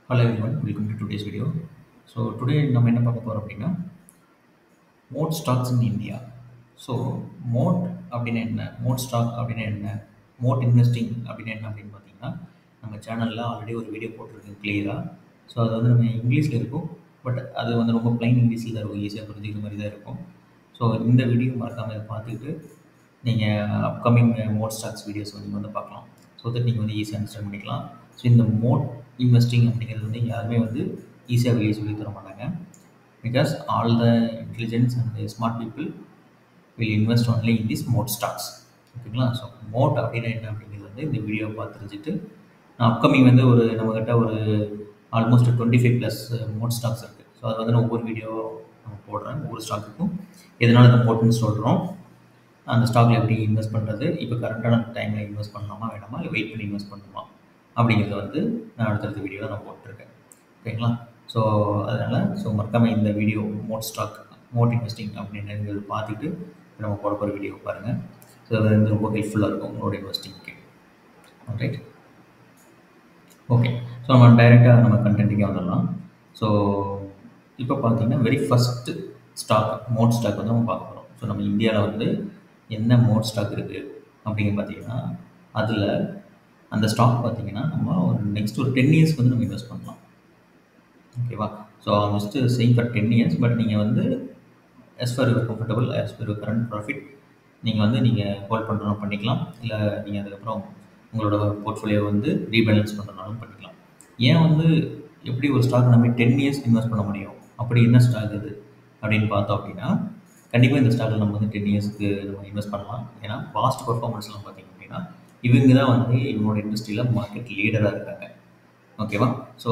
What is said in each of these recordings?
Hello everyone, welcome to today's video. So today நம்ம என்ன பார்க்க போகிறோம் அப்படின்னா moat stocks in India so moat அப்படின்னா என்ன மோட் ஸ்டாக் அப்படின்னா என்ன மோட் இன்வெஸ்டிங் அப்படின்னா என்ன அப்படின்னு பார்த்தீங்கன்னா நம்ம சேனலில் ஆல்ரெடி ஒரு வீடியோ போட்டிருக்கோம் கிளியராக ஸோ அது வந்து நம்ம இங்கிலீஷில் இருக்கும் பட் அது வந்து ரொம்ப plain இங்கிலீஷில் தான் இருக்கும் ஈஸியாக புரிஞ்சுக்கிற மாதிரி தான் இருக்கும் ஸோ இந்த வீடியோ மறக்காமல் இதை பார்த்துக்கிட்டு நீங்கள் அப்கமிங் மோட் ஸ்டாக்ஸ் வீடியோஸ் நீங்கள் வந்து பார்க்கலாம் ஸோ தட் நீங்கள் வந்து ஈஸியாக அண்டர்ஸ்டாண்ட் பண்ணிக்கலாம் ஸோ இந்த மோட் இன்வெஸ்டிங் அப்படிங்கிறது வந்து யாருமே வந்து ஈஸியாக வெளியே சொல்லி தர மாட்டாங்க because all the intelligence and smart people will invest only in this moat stocks ஓகேங்களா ஸோ மோட் அப்படின்னா என்ன அப்படிங்கிறது வந்து இந்த வீடியோ பார்த்து தெரிஞ்சுட்டு நான் அப்கமிங் வந்து ஒரு நம்மக்கிட்ட ஒரு almost twenty five plus moat stocks இருக்குது ஸோ அது வந்து நான் ஒவ்வொரு வீடியோ நம்ம போடுறேன் ஒவ்வொரு ஸ்டாக்குக்கும் எதனால் இந்த மோட்னு சொல்கிறோம் அந்த ஸ்டாக்ல எப்படி இன்வெஸ்ட் பண்ணுறது இப்போ கரெக்டான டைமில் இன்வெஸ்ட் பண்ணலாமா வேணாமா இல்லை வெயிட் பண்ணி இன்வெஸ்ட் பண்ணணுமா அப்படிங்கிறத வந்து நான் அடுத்தடுத்த வீடியோவில் நான் போட்டிருக்கேன் ஓகேங்களா ஸோ அதனால் ஸோ மறக்காமல் இந்த video moat stock moat investing அப்படின்றது பார்த்துட்டு நம்ம போட போகிற வீடியோ பாருங்கள் ஸோ அது வந்து ரொம்ப ஹெல்ப்ஃபுல்லாக இருக்கும் உங்களோட இன்வெஸ்டிங்க்கு ரைட் ஓகே ஸோ நம்ம டைரெக்டாக நம்ம கண்டென்ட்டுக்கே வந்துடலாம் ஸோ இப்போ பார்த்தீங்கன்னா very first stock moat stock வந்து நம்ம பார்க்க போகிறோம் ஸோ நம்ம இந்தியாவில் வந்து என்ன மோட் ஸ்டாக் இருக்குது அப்படின்னு பார்த்தீங்கன்னா அதில் அந்த ஸ்டாக் பார்த்தீங்கன்னா நம்ம ஒரு நெக்ஸ்ட் ஒரு டென் இயர்ஸ்க்கு வந்து நம்ம இன்வெஸ்ட் பண்ணலாம் ஓகேவா so almost same for ten years but நீங்கள் வந்து as for your comfortable as for your current profit நீங்கள் வந்து நீங்கள் ஹோல்ட் பண்ணுறதும் பண்ணிக்கலாம் இல்லை நீங்கள் அதுக்கப்புறம் உங்களோட போர்ட்ஃபோலியோ வந்து ரீபேலன்ஸ் பண்ணுறதுனாலும் பண்ணிக்கலாம் ஏன் வந்து எப்படி ஒரு ஸ்டாக் நம்ம டென் இயர்ஸ் இன்வெஸ்ட் பண்ண முடியும் அப்படி என்ன ஸ்டாக் இது அப்படின்னு பார்த்தோம் அப்படின்னா கண்டிப்பாக இந்த ஸ்டாக்கில் நம்ம வந்து டென் இயர்ஸ்க்கு நம்ம இன்வெஸ்ட் பண்ணலாம் ஏன்னா பாஸ்ட் பர்ஃபார்மன்ஸ்லாம் பார்த்தீங்க அப்படின்னா இவங்க தான் வந்து இவங்களோட இண்டஸ்ட்ரியில் மார்க்கெட் லீடராக இருக்காங்க ஓகேவா ஸோ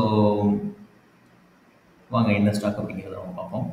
வாங்க என்ன ஸ்டாக் அப்படிங்கிறத நம்ம பார்ப்போம்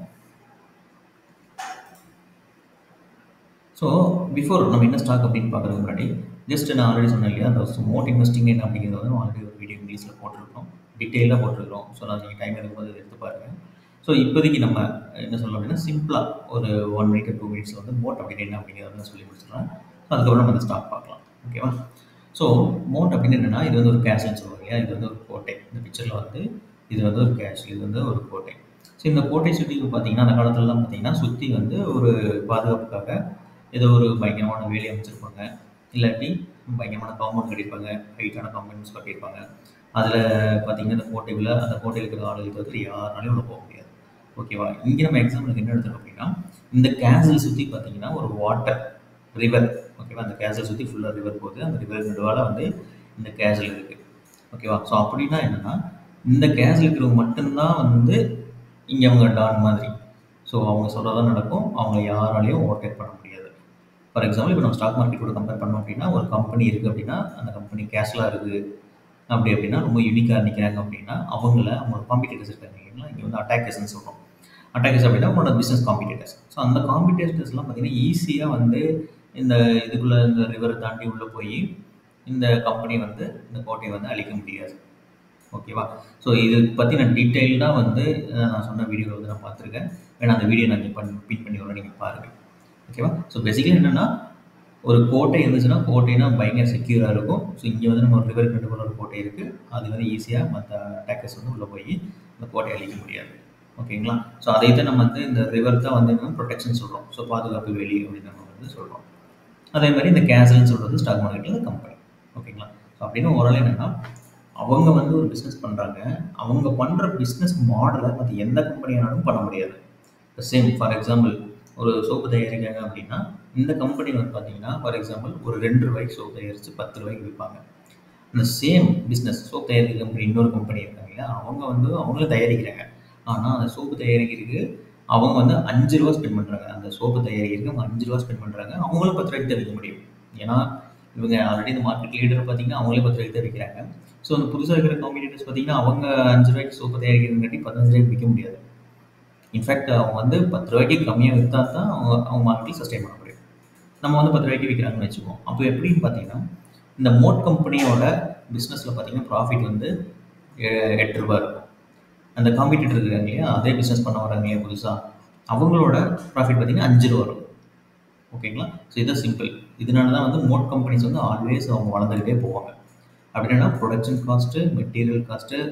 ஸோ பிஃபோர் நம்ம என்ன ஸ்டாக் அப்படின்னு பார்க்குறதுக்கு முன்னாடி ஜஸ்ட் நான் ஆல்ரெடி சொன்னேன் இல்லையா அந்த மோட் இன்வெஸ்டிங் என்ன அப்படிங்கிறது வந்து ஆல்ரெடி ஒரு வீடியோ இங்கிலீஷில் போட்டிருக்கோம் டீட்டெயிலாக போட்டிருக்கிறோம் ஸோ நான் நீங்கள் டைம் எடுக்கும்போது எடுத்து பாருங்கள் ஸோ இப்போதைக்கு நம்ம என்ன சொல்லலாம் அப்படின்னா சிம்பிளாக ஒரு ஒன் மினிட் டூ மினிட்ஸில் வந்து மோட் அப்படின்னு என்ன அப்படிங்கிறத நான் சொல்லி முடிச்சிடலாம் ஸோ அதுக்கப்புறம் நம்ம அந்த ஸ்டாக் பார்க்கலாம் ஓகேவா ஸோ மோட் அப்படின்னு என்னென்னா இது வந்து ஒரு கேஷ்னு சொல்லுவாங்க இல்லையா இது வந்து ஒரு கோட்டை இந்த பிக்சரில் வந்து இது வந்து ஒரு கேஷ் இது வந்து ஒரு கோட்டை ஸோ இந்த கோட்டை சுற்றி பார்த்தீங்கன்னா அந்த காலத்துலலாம் பார்த்தீங்கன்னா சுற்றி வந்து ஒரு பாதுகாப்புக்காக ஏதோ ஒரு பயங்கரமான வேலி அமைச்சிருப்பாங்க இல்லாட்டி பயங்கரமான காம்பவுண்ட் கட்டியிருப்பாங்க ஹைட்டான காம்பவுண்ட்ஸ் கட்டியிருப்பாங்க அதில் பார்த்தீங்கன்னா இந்த கோட்டையில் அந்த கோட்டையில் இருக்கிற ஆளுகளுக்கு வந்து யாராலையும் உள்ள போக முடியாது ஓகேவா இங்கே நம்ம எக்ஸாம்பிளுக்கு என்ன எடுத்துருக்கோம் அப்படின்னா இந்த கேசல் சுற்றி பார்த்தீங்கன்னா ஒரு வாட்டர் ரிவர் ஓகேவா அந்த கேசல் சுற்றி ஃபுல்லாக ரிவர் போகுது அந்த ரிவர் நடுவால் வந்து இந்த கேசல் இருக்குது ஓகேவா ஸோ அப்படின்னா என்னென்னா இந்த கேஸில் இருக்கிறவங்க மட்டும்தான் வந்து இங்கே அவங்க டான் மாதிரி ஸோ அவங்க சொல்கிறதான் நடக்கும் அவங்க யாராலையும் ஓவர்டேக் பண்ண முடியாது ஃபார் எக்ஸாம்பிள் இப்போ நம்ம ஸ்டாக் மார்க்கெட் கூட கம்பேர் பண்ணோம் அப்படின்னா ஒரு கம்பெனி இருக்குது அப்படின்னா அந்த கம்பெனி கேஷ்லாக இருக்குது அப்படி அப்படின்னா ரொம்ப யூனிக்காக நிற்கிறாங்க அப்படின்னா அவங்கள அவங்களோட காம்படிட்டர்ஸ் இருக்காங்க இல்லைங்களா இங்கே வந்து அட்டாக்கர்ஸ்னு சொல்கிறோம் அட்டாக்கர்ஸ் அப்படின்னா உங்களோட பிஸ்னஸ் காம்படிட்டர்ஸ் ஸோ அந்த காம்படிட்டர்ஸ்லாம் பார்த்தீங்கன்னா ஈஸியாக வந்து இந்த இதுக்குள்ளே இந்த ரிவரை தாண்டி உள்ளே போய் இந்த கம்பெனி வந்து இந்த கோட்டையை வந்து அழிக்க முடியாது ஓகேவா ஸோ இது பற்றி நான் டீட்டெயில்டாக வந்து நான் சொன்ன வீடியோ வந்து நான் பார்த்துருக்கேன் வேணா அந்த வீடியோ நான் பண்ணி பின் பண்ணி விட நீங்கள் பாருங்கள் ஓகேவா ஸோ பேசிக்கலி என்னென்னா ஒரு கோட்டை இருந்துச்சுன்னா கோட்டைனா பயங்கர செக்யூராக இருக்கும் ஸோ இங்கே வந்து நம்ம ஒரு ரிவர் கண்டு போல ஒரு கோட்டை இருக்குது அது வந்து ஈஸியாக மற்ற அட்டாக்கர்ஸ் வந்து உள்ளே போய் அந்த கோட்டையை அழிக்க முடியாது ஓகேங்களா ஸோ அதை தான் நம்ம வந்து இந்த ரிவர் தான் வந்து நம்ம ப்ரொடெக்ஷன் சொல்கிறோம் ஸோ பாதுகாப்பு வெளி அப்படின்னு நம்ம வந்து சொல்கிறோம் அதே மாதிரி இந்த கேசல்னு சொல்கிறது ஸ்டாக் மார்க்கெட்டில் கம்பெனி ஓகேங்களா ஸோ அப்படின்னு ஓரளவு என்னென்னா அவங்க வந்து ஒரு பிஸ்னஸ் பண்ணுறாங்க அவங்க பண்ணுற பிஸ்னஸ் மாடலை மற்ற எந்த கம்பெனியானாலும் பண்ண முடியாது இப்போ சேம் ஃபார் எக்ஸாம்பிள் ஒரு சோப்பு தயாரிக்கிறாங்க அப்படின்னா இந்த கம்பெனி வந்து பார்த்தீங்கன்னா ஃபார் எக்ஸாம்பிள் ஒரு ரெண்டு ரூபாய்க்கு சோப்பு தயாரித்து பத்து ரூபாய்க்கு விற்பாங்க இந்த சேம் பிஸ்னஸ் சோப் தயாரிக்கிற கம்பெனி இன்னொரு கம்பெனி இருக்காங்க இல்லையா அவங்க வந்து அவங்களும் தயாரிக்கிறாங்க ஆனால் அந்த சோப்பு தயாரிக்கிறதுக்கு அவங்க வந்து அஞ்சு ரூபா ஸ்பெண்ட் பண்ணுறாங்க அந்த சோப்பு தயாரிக்கிறதுக்கு அவங்க அஞ்சு ரூபா ஸ்பெண்ட் பண்ணுறாங்க அவங்களும் பத்து ரூபாய்க்கு தான் விற்க முடியும் ஏன்னா இவங்க ஆல்ரெடி இந்த மார்க்கெட் லீடர் பார்த்தீங்கன்னா அவங்களே பத்து ரூபாய்க்கு தான் விற்கிறாங்க ஸோ அந்த புதுசாக இருக்கிற காம்படிட்டர்ஸ் பார்த்தீங்கன்னா அவங்க அஞ்சு ரூபாய்க்கு சோப்பு தயாரிக்கிறதுங்காட்டி பதினஞ்சு ரூபாய்க்கு விற்க முடியாது இன்ஃபேக்ட் அவங்க வந்து பத்து ரூபாய்க்கு கம்மியாக விற்றா தான் அவங்க அவங்க மார்க்கெட்டில் சஸ்டைன் பண்ண முடியும் நம்ம வந்து பத்து ரூபாய்க்கு விற்கிறாங்கன்னு வச்சுக்குவோம் அப்போ எப்படின்னு பார்த்தீங்கன்னா இந்த மோட் கம்பெனியோட பிஸ்னஸில் பார்த்தீங்கன்னா ப்ராஃபிட் வந்து எட்டு ரூபா இருக்கும் அந்த காம்படிட்டர் இருக்காங்க இல்லையா அதே பிஸ்னஸ் பண்ண வராங்க இல்லையா புதுசாக அவங்களோட ப்ராஃபிட் பார்த்தீங்கன்னா அஞ்சு ரூபா வரும் ஓகேங்களா ஸோ இதுதான் சிம்பிள் இதனால தான் வந்து மோட் கம்பெனிஸ் வந்து ஆல்வேஸ் அவங்க வளர்ந்துக்கிட்டே போவாங்க அப்படின்னா production cost material cost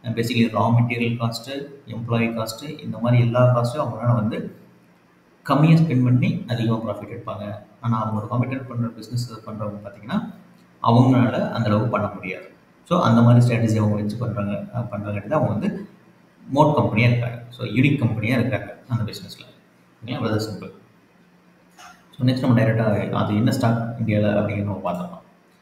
basically raw material cost employee cost இந்த மாதிரி எல்லா காஸ்ட்டும் அவங்களால வந்து கம்மியாக ஸ்பெண்ட் பண்ணி அதிகமாக ப்ராஃபிட் எடுப்பாங்க ஆனால் அவங்களோட காம்படிட்டர் பண்ணுற பிஸ்னஸ் பண்ணுறவங்க பார்த்தீங்கன்னா அவங்களால அந்த அளவுக்கு பண்ண முடியாது ஸோ அந்த மாதிரி ஸ்ட்ராட்டஜி அவங்க வச்சு பண்ணுறாங்க பண்ணுறாங்காட்டி தான் அவங்க வந்து மோட் கம்பெனியாக இருக்காங்க ஸோ யூனிக் கம்பெனியாக இருக்காங்க அந்த பிஸ்னஸில் ஓகேங்களா வெரி சிம்பிள் ஸோ நெக்ஸ்ட் நம்ம டைரெக்டாக அது என்ன ஸ்டாக் இந்தியாவில் அப்படிங்கிறத நம்ம பார்த்துக்கலாம்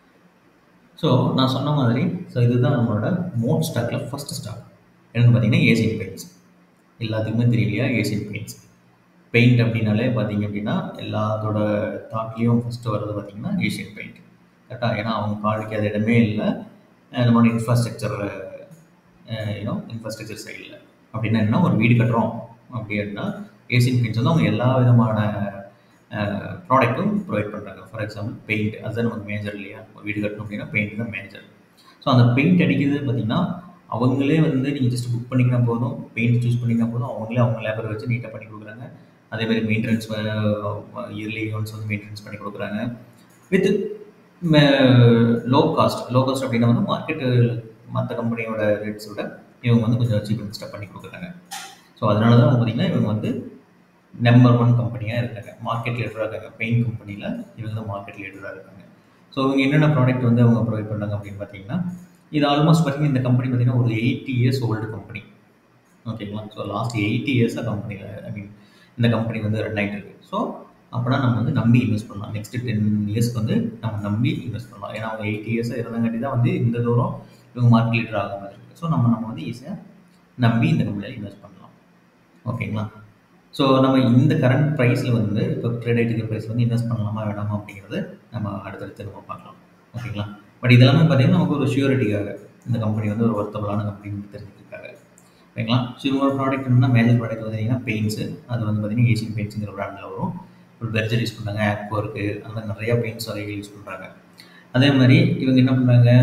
ஸோ நான் சொன்ன மாதிரி ஸோ இதுதான் நம்மளோட மோட் ஸ்டாக்கில் ஃபஸ்ட்டு ஸ்டாக் என்னென்னு பார்த்தீங்கன்னா ஏசியன் பெயிண்ட்ஸ் எல்லாத்துக்குமே தெரியலையா ஏசியன் பெயிண்ட்ஸ் பெயிண்ட் அப்படின்னாலே பார்த்தீங்க அப்படின்னா எல்லாத்தோட தாட்லேயும் ஃபஸ்ட்டு வர்றது பார்த்தீங்கன்னா ஏஷியன் பெயிண்ட் கரெக்டாக ஏன்னா அவங்க காலுக்கு அது இடமே இல்லை நம்மளோட இன்ஃப்ராஸ்ட்ரக்சர் யூனோ இன்ஃப்ராஸ்ட்ரக்சர் சைடில் அப்படின்னா என்ன ஒரு வீடு கட்டுறோம் அப்படின்னா ஏசியன் பெயிண்ட்ஸ் வந்து அவங்க எல்லா விதமான ப்ராடக்ட்டும் ப்ரொவைட் பண்ணுறாங்க ஃபார் எக்ஸாம்பிள் பெயிண்ட் அதுதான் நமக்கு மேஜர் இல்லையா வீடு கட்டணும் அப்படின்னா பெயிண்ட் தான் மேஜர் ஸோ அந்த பெயிண்ட் அடிக்கிறது பார்த்திங்கன்னா அவங்களே வந்து நீங்கள் ஜஸ்ட் புக் பண்ணிங்கன்னா போதும் பெயிண்ட் சூஸ் பண்ணிங்கன்னா போதும் அவங்களே அவங்க லேபர் வச்சு நீட்டாக பண்ணி கொடுக்குறாங்க அதே மாதிரி மெயின்டெனன்ஸ் இயர்லி ஒன்ஸ் வந்து மெயின்டெனன்ஸ் பண்ணி கொடுக்குறாங்க with low cost low cost அப்படின்னா வந்து மார்க்கெட்டு மற்ற கம்பெனியோட ரேட்ஸ் விட இவங்க வந்து கொஞ்சம் சீப் அண்ட் ஸ்டெப் பண்ணி கொடுக்குறாங்க ஸோ அதனால தான் பார்த்தீங்கன்னா இவங்க வந்து நம்பர் ஒன் கம்பெனியாக இருக்காங்க மார்க்கெட் லீடராக இருக்காங்க பெயிண்ட் கம்பெனியில் இவங்க தான் மார்க்கெட் லீடராக இருக்காங்க ஸோ இவங்க என்னென்ன ப்ராடக்ட் வந்து அவங்க ப்ரொவைட் பண்ணாங்க அப்படின்னு பார்த்தீங்கன்னா இது ஆல்மோஸ்ட் பார்த்தீங்கன்னா இந்த கம்பெனி பார்த்தீங்கன்னா ஒரு எயிட்டி இயர்ஸ் ஓல்டு கம்பெனி ஓகேங்களா ஸோ லாஸ்ட் எயிட்டி இயர்ஸாக கம்பெனியில் ஐ மீன் இந்த கம்பெனி வந்து ரன் ஆகிட்டு இருக்கு ஸோ அப்படின்னா நம்ம வந்து நம்பி இன்வெஸ்ட் பண்ணலாம் நெக்ஸ்ட் டென் இயர்ஸ்க்கு வந்து நம்ம நம்பி இன்வெஸ்ட் பண்ணலாம் ஏன்னா அவங்க எயிட்டி இயர்ஸாக இருந்தங்காட்டி தான் வந்து இந்த தூரம் இவங்க மார்க்கெட் லீடர் ஆக மாதிரி இருக்குது ஸோ நம்ம நம்ம வந்து ஈஸியாக நம்பி இந்த கம்பெனியில் இன்வெஸ்ட் பண்ணலாம் ஓகேங்களா ஸோ நம்ம இந்த கரண்ட் ப்ரைஸில் வந்து இப்போ ட்ரேட் ஆகிட்டு ப்ரைஸ் வந்து இன்வெஸ்ட் பண்ணலாமா வேணாமா அப்படிங்கிறது நம்ம அடுத்தடுத்து நம்ம பார்க்கலாம் ஓகேங்களா பட் இதெல்லாமே பார்த்தீங்கன்னா நமக்கு ஒரு ஷியூரிட்டிக்காக இந்த கம்பெனி வந்து ஒரு ஒர்த்தபுளான கம்பெனி தெரிஞ்சுக்கிறதுக்காக ஓகேங்களா ஸோ இவங்களோட ப்ராடக்ட் என்னன்னா மேஜர் ப்ராடக்ட் பார்த்தீங்கன்னா பெயிண்ட்ஸு அது வந்து பார்த்தீங்கன்னா ஏசியன் பெயிண்ட்ஸுங்கிற ப்ராண்டில் வரும் ஒரு பெர்ஜர் யூஸ் பண்ணுறாங்க ஆக்வோ இருக்குது அந்த மாதிரி நிறையா பெயிண்ட்ஸ் வகைகள் யூஸ் பண்ணுறாங்க அதே மாதிரி இவங்க என்ன பண்ணுறாங்க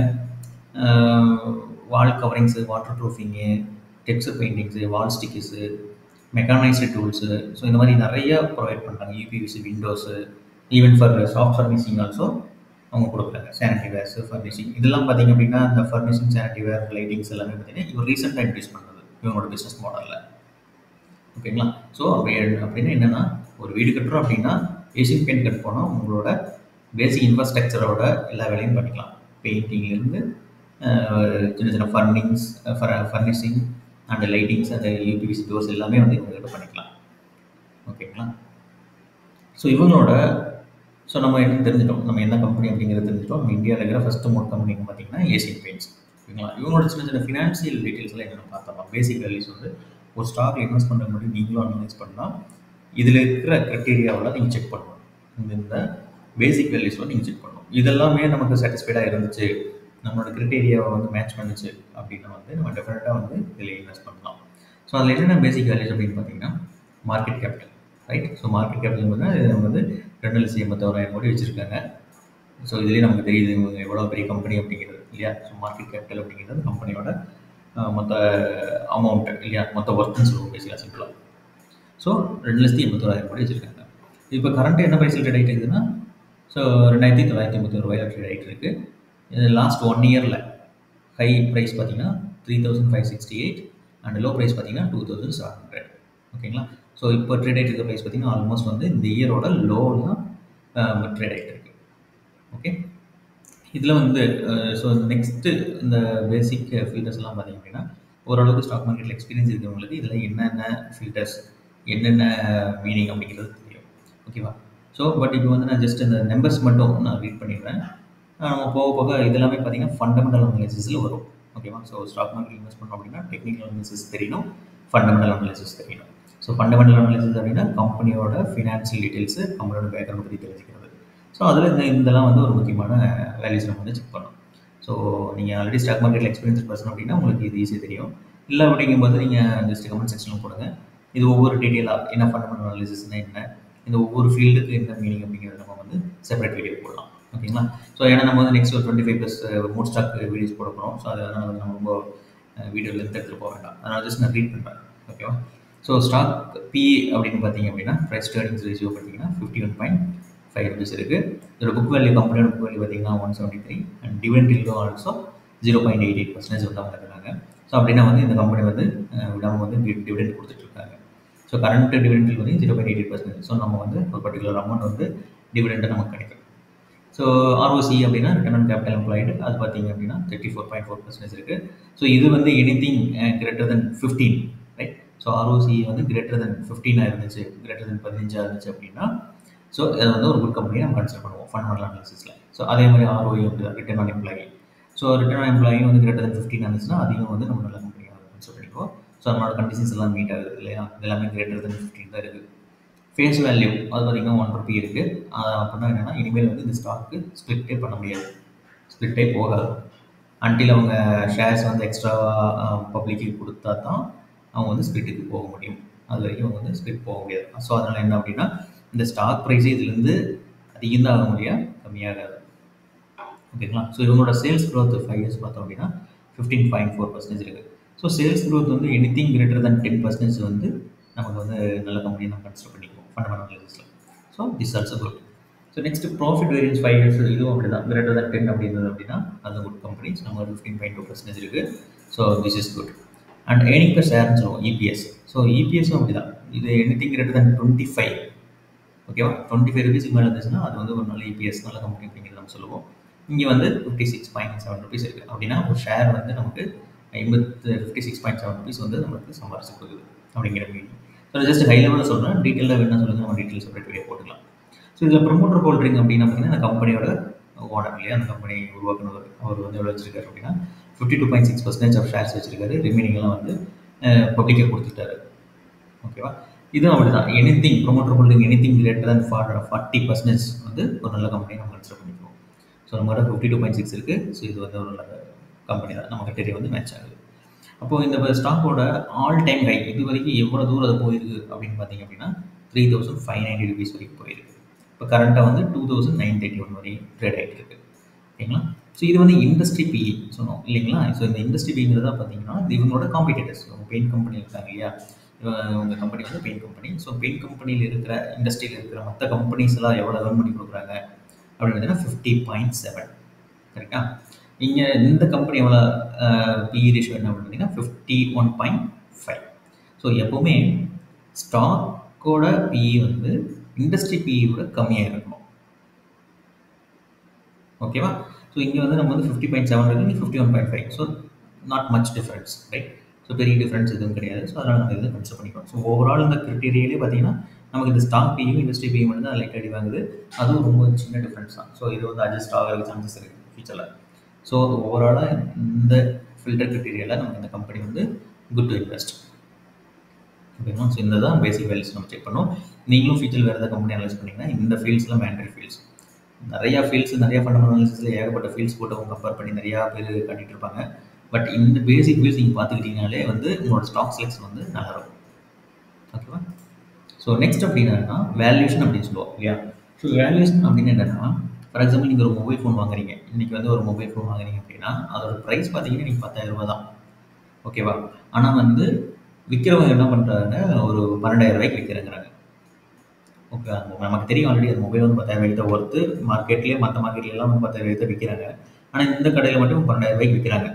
wall coverings water proofing texture paintings wall stickers mechanised tools so இந்த மாதிரி நிறைய ப்ரொவைட் பண்ணுறாங்க UPVC windows even for soft furnishing also அவங்க கொடுக்குறாங்க சானிட்டரி வேர்ஸ் ஃபர்னிஷிங் இதெல்லாம் பார்த்திங்க அப்படின்னா இந்த ஃபர்னிஷிங் சானிட்டரி வேர் லைட்டிங்ஸ் எல்லாமே பார்த்தீங்கன்னா இவர் ரீசெண்டாக இன்ட்ரூஸ் பண்ணுறது இவங்களோட பிஸ்னஸ் மாடலில் ஓகேங்களா ஸோ அப்படி அப்படின்னு என்னென்னா ஒரு வீடு கட்டுறோம் அப்படின்னா ஏசியன் பெயிண்ட் கட் போனால் உங்களோட பேசிக் இன்ஃப்ராஸ்ட்ரக்சரோட எல்லா வேலையும் பண்ணிக்கலாம் பெயிண்டிங்லேருந்து சின்ன சின்ன ஃபர்னிங்ஸ் ஃபர்னிஷிங் அண்ட் லைட்டிங்ஸ் அந்த யூபிவிசி டோர்ஸ் எல்லாமே வந்து இவங்ககிட்ட பண்ணிக்கலாம் ஓகேங்களா ஸோ இவங்களோட ஸோ நம்ம என்ன தெரிஞ்சிட்டோம் நம்ம என்ன கம்பெனி அப்படிங்கிறத தெரிஞ்சிட்டோம் நம்ம இந்தியாவில் இருக்கிற ஃபஸ்ட்டு மோட் கம்பெனிங்க பார்த்தீங்கன்னா ஏசியன் பெயிண்ட்ஸ் ஓகேங்களா இவங்களோட சின்ன சின்ன ஃபினான்ஷியல் டீட்டெயில்ஸ் எல்லாம் என்னென்னு பார்த்தோம் பேசிக் வேல்யூஸ் வந்து ஒரு ஸ்டாக் இன்வெஸ்ட் பண்ணுற முன்னாடி நீங்களும் அனலைஸ் பண்ணால் இதில் இருக்கிற க்ரைட்டீரியாவில் நீங்கள் செக் பண்ணணும் இந்த இந்த பேசிக் வேல்யூஸில் நீங்கள் செக் பண்ணணும் இதெல்லாமே நமக்கு சாட்டிஸ்ஃபைடாக இருந்துச்சு நம்மளோட க்ரைட்டீரியாவை வந்து மேட்ச் பண்ணுச்சு அப்படின்னா வந்து நம்ம டெஃபினட்டாக வந்து இதில் இன்வெஸ்ட் பண்ணலாம் ஸோ அதில் என்னென்ன பேசிக் வேல்யூஸ் அப்படின்னு பார்த்தீங்கன்னா market capital right so market capital வந்து நம்ம வந்து ரெண்டு லட்சம் எண்பத்தோராயிரம் கோடி வச்சுருக்காங்க ஸோ இதுலேயே நமக்கு தெரியுது இவங்க எவ்வளோ பெரிய கம்பெனி அப்படிங்கிறது இல்லையா ஸோ மார்க்கெட் கேபிட்டல் அப்படிங்கிறது கம்பெனியோட மொத்த அமௌண்ட் இல்லையா மொத்த ஒர்க்குன்னு சொல்லுவோம் பேசிக்கலாம் சிம்பிளாக ஸோ ரெண்டு லட்சத்தி எண்பத்தோராயிரம் கோடி வச்சுருக்காங்க இப்போ கரண்ட்டு என்ன ப்ரைஸில் ட்ரேட் ஆகிட்டு இருக்குதுன்னா ஸோ ரெண்டாயிரத்தி தொள்ளாயிரத்தி எண்பத்தொரு ரூபாயில் ட்ரேட் ஆகிட்டு இருக்குது இது லாஸ்ட் ஒன் இயரில் ஹை ப்ரைஸ் பார்த்தீங்கன்னா three thousand five sixty eight and low price பார்த்தீங்கன்னா டூ தௌசண்ட் செவன் ஹண்ட்ரட் ஓகேங்களா ஸோ இப்போ ட்ரேட் ஆகிட்டு இருக்க ப்ரைஸ் பார்த்தீங்கன்னா ஆல்மோஸ்ட் வந்து இந்த இயரோட லோவில் தான் ட்ரேட் ஆகிட்டு இருக்கு ஓகே இதில் வந்து ஸோ நெக்ஸ்ட்டு இந்த பேசிக் ஃபில்டர்ஸ்லாம் பார்த்தீங்க அப்படின்னா ஓரளவுக்கு ஸ்டாக் மார்க்கெட்டில் எக்ஸ்பீரியன்ஸ் இருக்கிறவங்களுக்கு இதில் என்னென்ன ஃபில்டர்ஸ் என்னென்ன மீனிங் அப்படிங்கிறது தெரியும் ஓகேவா ஸோ பட் இப்போ வந்து நான் ஜஸ்ட் இந்த நம்பர்ஸ் மட்டும் நான் ரீட் பண்ணிடுறேன் நம்ம போக போக இதெல்லாமே பார்த்தீங்கன்னா ஃபண்டமெண்டல் அனாலிசிஸில் வரும் ஓகேவா ஸோ ஸ்டாக் மார்க்கெட் இன்வெஸ்ட் பண்ணோம் அப்படின்னா டெக்னிக்கல் அனாலிசிஸ் தெரியணும் ஃபண்டமெண்டல் அனாலிசிஸ் தெரியணும் ஸோ ஃபண்டமெண்டல் அனாலிசிஸ் அப்படின்னா கம்பெனியோட ஃபினான்ஷியல் டீட்டெயில்ஸு கம்பெனியோட பேக்ரவுண்ட் பற்றி தெரிஞ்சுக்கிறது ஸோ அதில் இந்த இதெல்லாம் வந்து ஒரு முக்கியமான வேல்யூஸ் நம்ம வந்து செக் பண்ணணும் ஸோ நீங்கள் ஆல்ரெடி ஸ்டாக் மார்க்கெட்டில் எக்ஸ்பீரியன்ஸ் பர்சன் அப்படின்னா உங்களுக்கு இது ஈஸியாக தெரியும் இல்லை அப்படிங்கும்போது நீங்கள் ஜஸ்ட் கமெண்ட் செக்ஷனில் போடுங்க இது ஒவ்வொரு டீட்டெயிலாக என்ன ஃபண்டமெண்டல் அனாலிசிஸ்னால் என்ன இந்த ஒவ்வொரு ஃபீல்டுக்கு என்ன மீனிங் அப்படிங்கிறத நம்ம வந்து செப்பரேட் வீடியோ போடலாம் ஓகேங்களா ஸோ ஏன்னா நம்ம வந்து நெக்ஸ்ட் ஒரு twenty five plus moat stock videos போட போகிறோம் ஸோ அதனால் வந்து நம்ம ரொம்ப வீடியோ லென்த் எடுத்துகிட்டு போக வேண்டாம் அதனால் ஜஸ்ட் நான் ரீட் பண்ணுறேன் ஓகேவா ஸோ ஸ்டாக் பி அப்படின்னு பார்த்தீங்க அப்படின்னா ப்ரைஸ் டேர்னிங்ஸ் ரேஷியோ பார்த்தீங்கன்னா fifty one point five rupees இருக்குது இதோட புக் வேல்யூ கம்பெனியோட புக் வேல்யூ பார்த்தீங்கன்னா one seventy three and dividend yield also zero point eight eight percentage வந்து அவங்க இருக்கிறாங்க ஸோ அப்படின்னா வந்து இந்த கம்பெனி வந்து விடாமல் வந்து டிவிடெண்ட் கொடுத்துட்ருக்காங்க ஸோ கரண்ட் டிவிடெண்டில் வந்து zero point eight percent so நம்ம வந்து ஒரு பர்டிகுலர் அமௌண்ட் வந்து டிவிடெண்ட்டாக நமக்கு கிடைக்கும் ஸோ ஆர்ஓசி அப்படின்னா ரிட்டர்ன் ஆன் கேபிட்டல் எம்ப்ளாய்டு அது பார்த்தீங்க அப்படின்னா thirty four point four percentage இருக்குது ஸோ இது வந்து any thing greater than fifteen right so ROC வந்து கிரேட்டர் தென் ஃபிஃப்டீனாக இருந்துச்சு கிரேட்டர் தென் பதினஞ்சாக இருந்துச்சு அப்படின்னா ஸோ அது வந்து ஒரு குட் கம்பெனி நம்ம கன்சிடர் பண்ணுவோம் ஃபண்டமெண்டல் அனாலிசிஸில் ஸோ அதே மாதிரி ஆர்ஓஇ அப்படி தான் return on employee so return on employee வந்து கிரேட்டர் தென் ஃபிஃப்டின் இருந்துச்சுன்னா அதையும் வந்து நம்ம நல்ல கம்பெனியாக கன்சிடர் பண்ணிக்குவோம் ஸோ நம்மளோட கண்டிஷன்ஸ் எல்லாம் மீட் ஆகுது இல்லையா எல்லாமே கிரேட்டர் தென் ஃபிஃப்டின் தான் இருக்குது ஃபேஸ் வேல்யூ அது பார்த்திங்கன்னா ஒன் ருபி இருக்குது அப்படின்னா என்னென்னா இனிமேல் வந்து இந்த ஸ்டாக்கு ஸ்ப்ளிட்டே பண்ண முடியாது ஸ்ப்ளிட்டே போகாது அன்டில் அவங்க ஷேர்ஸ் வந்து எக்ஸ்ட்ராவாக பப்ளிக்கு கொடுத்தா தான் அவங்க வந்து ஸ்ப்ளிட்டுக்கு போக முடியும் அது வரைக்கும் அவங்க வந்து ஸ்ப்ளிட் போக முடியாது ஸோ அதனால் என்ன அப்படின்னா இந்த ஸ்டாக் ப்ரைஸே இதுலேருந்து அதிகம் தான் ஆக முடியாது கம்மியாகாது ஓகேங்களா ஸோ இவங்களோட சேல்ஸ் க்ரோத் ஃபைவ் இயர்ஸ் பார்த்தோம் அப்படின்னா ஃபிஃப்டீன் பாயிண்ட் ஃபோர் பர்சன்டேஜ் இருக்குது ஸோ சேல்ஸ் க்ரோத் வந்து any thing greater than ten percentage வந்து நமக்கு வந்து நல்ல கம்பெனியை நம்ம கன்சிடர் பண்ணிக்குவோம் ஃபண்டமெண்டல் அனாலிசிஸில் so this also good so next profit variance five years இதுவும் அப்படி தான் கிரேட்டர் தன் டென் அப்படின்றது அப்படின்னா அது குட் கம்பெனி நம்ம ஃபிஃப்டீன் பாயிண்ட் டூ பர்சன்டேஜ் இருக்குது so this is good and earning per ஷேர்னு சொல்லுவோம் இபிஎஸ் ஸோ இபிஎஸும் அப்படி தான் இது any thing greater than twenty five ஓகேவா டுவெண்ட்டி ஃபைவ் ருபீஸ்க்கு மேலே இருந்துச்சுன்னா அது வந்து ஒரு நல்ல இபிஎஸ் நல்ல கம்பெனி அப்படிங்கிறது நம்ம சொல்லுவோம் இங்கே வந்து fifty six point seven rupees இருக்குது அப்படின்னா ஒரு ஷேர் வந்து நமக்கு ஐம்பத்து fifty six point seven rupees வந்து நம்மளுக்கு சம்பாரிச்சு கொடுக்குது அப்படிங்கிற மீனிங் ஸோ ஜஸ்ட் ஹை லெவலில் சொல்கிறேன் டீட்டெயிலாக வேணா சொல்லுங்கள் நம்ம டீட்டெயில் செப்பரேட் வீடியோ போட்டுக்கலாம் ஸோ இதில் ப்ரொமோட்டர் ஹோல்டிங் அப்படின்னா பார்த்தீங்கன்னா அந்த கம்பெனியோட ஓனர் இல்லையா அந்த கம்பெனி உருவாக்குனவர் அவர் வந்து எவ்வளோ வச்சிருக்காரு அப்படின்னா fifty two point six percentage of shares வச்சிருக்காரு ரிமைனிங்லாம் வந்து பப்ளிக்காக கொடுத்துட்டாரு ஓகேவா இதுவும் அப்படி தான் any thing promoter holding any thing greater than for forty percentage வந்து ஒரு நல்ல கம்பெனி நம்ம கன்சிடர் பண்ணிக்குவோம் ஸோ நம்மகிட்ட ஃபிஃப்டி டூ பாயிண்ட் சிக்ஸ் இருக்குது ஸோ இது வந்து ஒரு நல்ல கம்பெனி தான் நம்ம கிட்டே வந்து மேட்ச் ஆகுது அப்போது இந்த ஸ்டாக்கோட ஆல் டைம் ஹை இது வரைக்கும் எவ்வளோ தூரம் அது போயிருக்கு அப்படின்னு பார்த்தீங்க அப்படின்னா three thousand five ninety rupees வரைக்கும் போயிருக்கு இப்போ கரண்ட்டாக வந்து two thousand nine thirty one வரையும் ட்ரேட் ஆகிட்டு இருக்கு ஓகேங்களா ஸோ இது வந்து இண்டஸ்ட்ரி பிஇ சொன்னோம் இல்லைங்களா ஸோ இந்த இண்டஸ்ட்ரி பிங்கிறதா பார்த்தீங்கன்னா இது இவங்களோட காம்படிட்டர்ஸ் இவங்க பெயிண்ட் கம்பெனி இருக்காங்க இல்லையா உங்கள் கம்பெனி வந்து பெயிண்ட் கம்பெனி ஸோ பெயிண்ட் கம்பெனியில் இருக்கிற இண்டஸ்ட்ரியில் இருக்கிற மற்ற கம்பெனிஸ் எல்லாம் எவ்வளோ ஏர்ன் பண்ணி கொடுக்குறாங்க அப்படின்னு பார்த்தீங்கன்னா ஃபிஃப்டி பாயிண்ட் செவன் கரெக்டாக இங்கே இந்த கம்பெனி எவ்வளோ பிஇ ரேஷியோ என்ன பார்த்தீங்கன்னா fifty one point five so எப்போவுமே ஸ்டாக்கோட பிஇ வந்து இண்டஸ்ட்ரி பிஇயோட கம்மியாக இருக்கணும் ஓகேவா ஸோ இங்கே வந்து நம்ம வந்து ஃபிஃப்டி பாயிண்ட் செவன் இருக்குது இங்கே fifty one point five so not much difference right so பெரிய டிஃப்ரென்ஸ் எதுவும் கிடையாது ஸோ அதனால் நம்ம இதை கன்சிடர் பண்ணிக்கிறோம் ஸோ ஓவரால் இந்த கிரிட்டீரியிலே பார்த்தீங்கன்னா நமக்கு இந்த ஸ்டாக் பியும் இண்டஸ்ட்ரி பியும் மட்டும் தான் லைட் அடி வாங்குது அதுவும் ரொம்ப சின்ன டிஃப்ரென்ஸ் தான் ஸோ இது வந்து அட்ஜஸ்ட் ஆகிறதுக்கு சான்சஸ் இருக்குது ஃபியூச்சரில் ஸோ ஓவராலாக இந்த ஃபில்டர் கிரிட்டீரியாவில் நமக்கு இந்த கம்பெனி வந்து குட் டு இன்வெஸ்ட் ஓகேங்களா ஸோ இந்த தான் பேசிக் வேல்யூஸ் நம்ம செக் பண்ணோம் நீங்களும் ஃபியூச்சர் வேறு ஏதாவது கம்பெனி அனலைஸ் பண்ணிங்கன்னா இந்த ஃபீல்ட்ஸில் மேண்டரி ஃபீல்ட்ஸ் நிறையா ஃபீல்ட்ஸ் நிறையா ஃபண்டமெண்டல் அனாலிசிஸில் ஏகப்பட்ட ஃபீல்ட்ஸ் போட்டு அவங்க கம்பேர் பண்ணி நிறையா பேர் காட்டிகிட்டு இருப்பாங்க பட் இந்த பேசிக் ஃபீல்ட்ஸ் நீங்கள் பார்த்துக்கிட்டீங்கனாலே வந்து உங்களோட ஸ்டாக் செலெக்ஷன் வந்து நல்லா இருக்கும் ஓகேவா ஸோ நெக்ஸ்ட் அப்படின்னா வேல்யூஷன் அப்படின்னு சொல்லுவோம் இல்லையா ஸோ வேல்யூஷன் அப்படின்னு என்னென்னா ஃபார் எக்ஸாம்பிள் நீங்கள் ஒரு மொபைல் ஃபோன் வாங்குறீங்க இன்றைக்கி வந்து ஒரு மொபைல் ஃபோன் வாங்குறீங்க அப்படின்னா அதோட ப்ரைஸ் பார்த்தீங்கன்னா நீங்கள் பத்தாயிரம் ரூபா தான் ஓகேவா ஆனால் வந்து விற்கிறவங்க என்ன பண்ணுறாங்க ஒரு பன்னெண்டாயிரம் ரூபாய்க்கு விற்கிறேங்கிறாங்க ஓகே நமக்கு தெரியும் ஆல்ரெடி அந்த மொபைல் வந்து பத்தாயிரம் ரூபாய்க்கு தான் ஒர்த்து மார்க்கெட்லேயே மற்ற மார்க்கெட்லாம் வந்து பத்தாயிரம் ரூபாய்க்கு தான் விற்கிறாங்க ஆனால் இந்த கடையில் மட்டும் பன்னெண்டாயிரம் ரூபாய்க்கு விற்கிறாங்க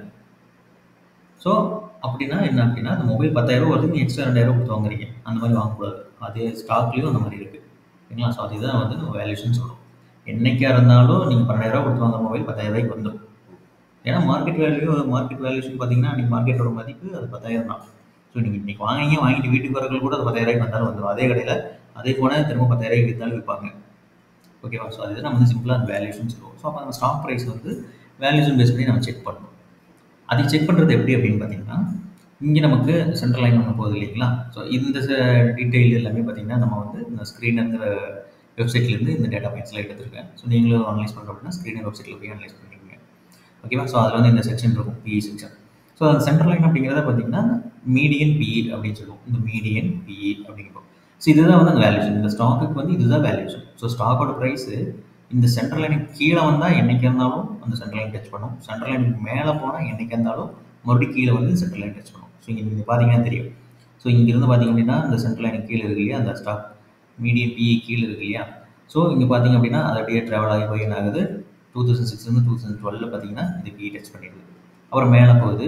ஸோ அப்படின்னா என்ன அப்படின்னா அந்த மொபைல் பத்தாயிரம் வருது நீ எக்ஸ்ட்ரா ரெண்டாயிரம் கொடுத்து வாங்குறீங்க அந்த மாதிரி வாங்கக்கூடாது அதே ஸ்டாக்லேயும் அந்த மாதிரி இருக்குது சரிங்களா ஸோ அதுதான் வந்து நம்ம வேல்யூஷன் சொல்கிறோம் என்றைக்கா இருந்தாலும் நீங்கள் பன்னெண்டாயிரம் கொடுத்து வாங்குற மொபைல் பத்தாயிரம் ரூபாய்க்கு வந்துடும் ஏன்னா மார்க்கெட் வேல்யூ மார்க்கெட் வேல்யூஷன் பார்த்தீங்கன்னா நீங்கள் மார்க்கெட்டோட மதிப்பு அது பத்தாயிரம் தான் ஸோ நீங்கள் இன்றைக்கி வாங்கிங்க வாங்கிட்டு வீட்டுக்கு வரவர்கள் கூட அது பத்தாயிரம் ரூபாய்க்கு வந்தாலும் வந்துடும் அதே கடையில் அதே போனால் திரும்ப பத்தாயிரம் ரூபாய்க்கு விற்றாலும் விற்பாங்க ஓகேவா ஸோ அதுதான் நம்ம வந்து சிம்பிளாக அந்த வேல்யூஷன் சொல்லுவோம் ஸோ அப்போ அந்த ஸ்டாக் ப்ரைஸ் வந்து வேல்யூஷன் பேஸ் பண்ணி நம்ம செக் பண்ணணும் அதை செக் பண்ணுறது எப்படி அப்படின்னு பார்த்தீங்கன்னா இங்கே நமக்கு சென்ட்ரல் லைன் ஒன்று போகுது இல்லைங்களா ஸோ இந்த டீட்டெயில் எல்லாமே பார்த்தீங்கன்னா நம்ம வந்து இந்த ஸ்க்ரீனுங்கிற வெப்சைட்லேருந்து இந்த டேட்டா பாயிண்ட்ஸ்லாம் எடுத்துருக்கேன் ஸோ நீங்களும் அனலைஸ் பண்ணுறோம் அப்படின்னா ஸ்க்ரீனர் வெப்சைட்டில் போய் அனலைஸ் பண்ணிக்கோங்க ஓகேவா ஸோ அதில் வந்து இந்த செக்ஷன் இருக்கும் பிஇ செக்ஷன் ஸோ அந்த சென்ட்ரல் லைன் அப்படிங்கிறத பார்த்தீங்கன்னா மீடியன் பிஇ அப்படின்னு சொல்லுவோம் இந்த மீடியன் பிஇ அப்படிங்கிறோம் ஸோ இதுதான் வந்து அந்த வேல்யூஷன் இந்த ஸ்டாக்குக்கு வந்து இதுதான் வேல்யூஷன் ஸோ ஸ்டாக்கோட ப்ரைஸு இந்த சென்ட்ரல் லைனுக்கு கீழே வந்தால் என்றைக்கு இருந்தாலும் அந்த சென்ட்ரல் லைன் டச் பண்ணும் சென்ட்ரல் லைனுக்கு மேலே போனால் என்றைக்கு இருந்தாலும் மறுபடியும் கீழே வந்து சென்ட்ரல் லைன் டச் பண்ணும் ஸோ இங்கே நீங்கள் பார்த்தீங்கன்னா தெரியும் ஸோ இங்கேருந்து பார்த்தீங்க அப்படின்னா அந்த சென்ட்ரல் லைனுக்கு கீழே இருக்கு இல்லையா அந்த ஸ்டாக் மீடியம் பிஇ கீழே இருக்கு இல்லையா ஸோ இங்கே பார்த்தீங்க அப்படின்னா அது அப்படியே ட்ராவல் ஆகி போய் என்ன ஆகுது டூ தௌசண்ட் சிக்ஸ்லேருந்து டூ தௌசண்ட் டுவெலில் பார்த்தீங்கன்னா இது பிஇ டச் பண்ணிடுது அப்புறம் மேலே போகுது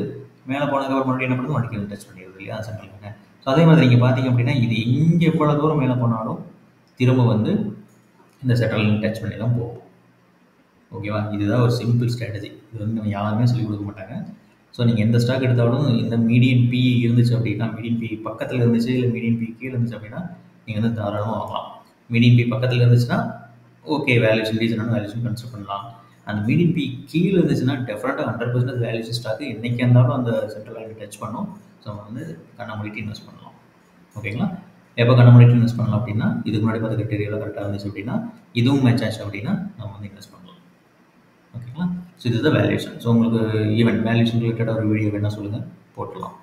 மேலே போனதுக்கப்புறம் மறுபடியும் என்ன பண்ணுது வண்டிக்கு வந்து டச் பண்ணிடுது இல்லையா சென்ட்ரல் லைனை ஸோ அதே மாதிரி நீங்கள் பார்த்தீங்க அப்படின்னா இது எங்கே எவ்வளோ தூரம் மேலே போனாலும் திரும்ப வந்து இந்த சென்ட்ரல் லைன் டச் பண்ணி தான் போகும் ஓகேவா இதுதான் ஒரு சிம்பிள் ஸ்ட்ராட்டஜி இது வந்து நம்ம யாருமே சொல்லிக் கொடுக்க மாட்டாங்க ஸோ நீங்கள் எந்த ஸ்டாக் எடுத்தாலும் இந்த மீடியன் பி இருந்துச்சு அப்படின்னா மீடியன் பி பக்கத்தில் இருந்துச்சு இல்லை மீடியன் பி கீழே இருந்துச்சு அப்படின்னா நீங்கள் வந்து தாராளமாக வாங்கலாம் மீடியன் பி பக்கத்தில் இருந்துச்சுன்னா ஓகே வேல்யூஷன் ரீசனான வேல்யூஷன் கன்சிடர் பண்ணலாம் அந்த மீடியன் பி கீழே இருந்துச்சுன்னா டெஃபினட்டாக ஹண்ட்ரட் பர்சன்ட் வேல்யூஷன் ஸ்டாக்கு என்றைக்கு இருந்தாலும் அந்த சென்ட்ரல் லைன் டச் பண்ணும் ஸோ நம்ம வந்து கண்ண மூடிட்டு இன்வெஸ்ட் பண்ணலாம் ஓகேங்களா எப்போ கண்ண மூடிட்டு இன்வெஸ்ட் பண்ணலாம் அப்படின்னா இதுக்கு முன்னாடி பார்த்த கிரிட்டேரியாவில் கரெக்டாக இருந்துச்சு அப்படின்னா இதுவும் மேட்ச் ஆச்சு அப்படின்னா நம்ம வந்து இன்வெஸ்ட் பண்ணலாம் ஓகேங்களா ஸோ இது தான் வேல்யூஷன் ஸோ உங்களுக்கு ஈவெண்ட் வேல்யூஷன் ரிலேட்டடாக ஒரு வீடியோ வேணால் சொல்லுங்கள் போட்டுடலாம்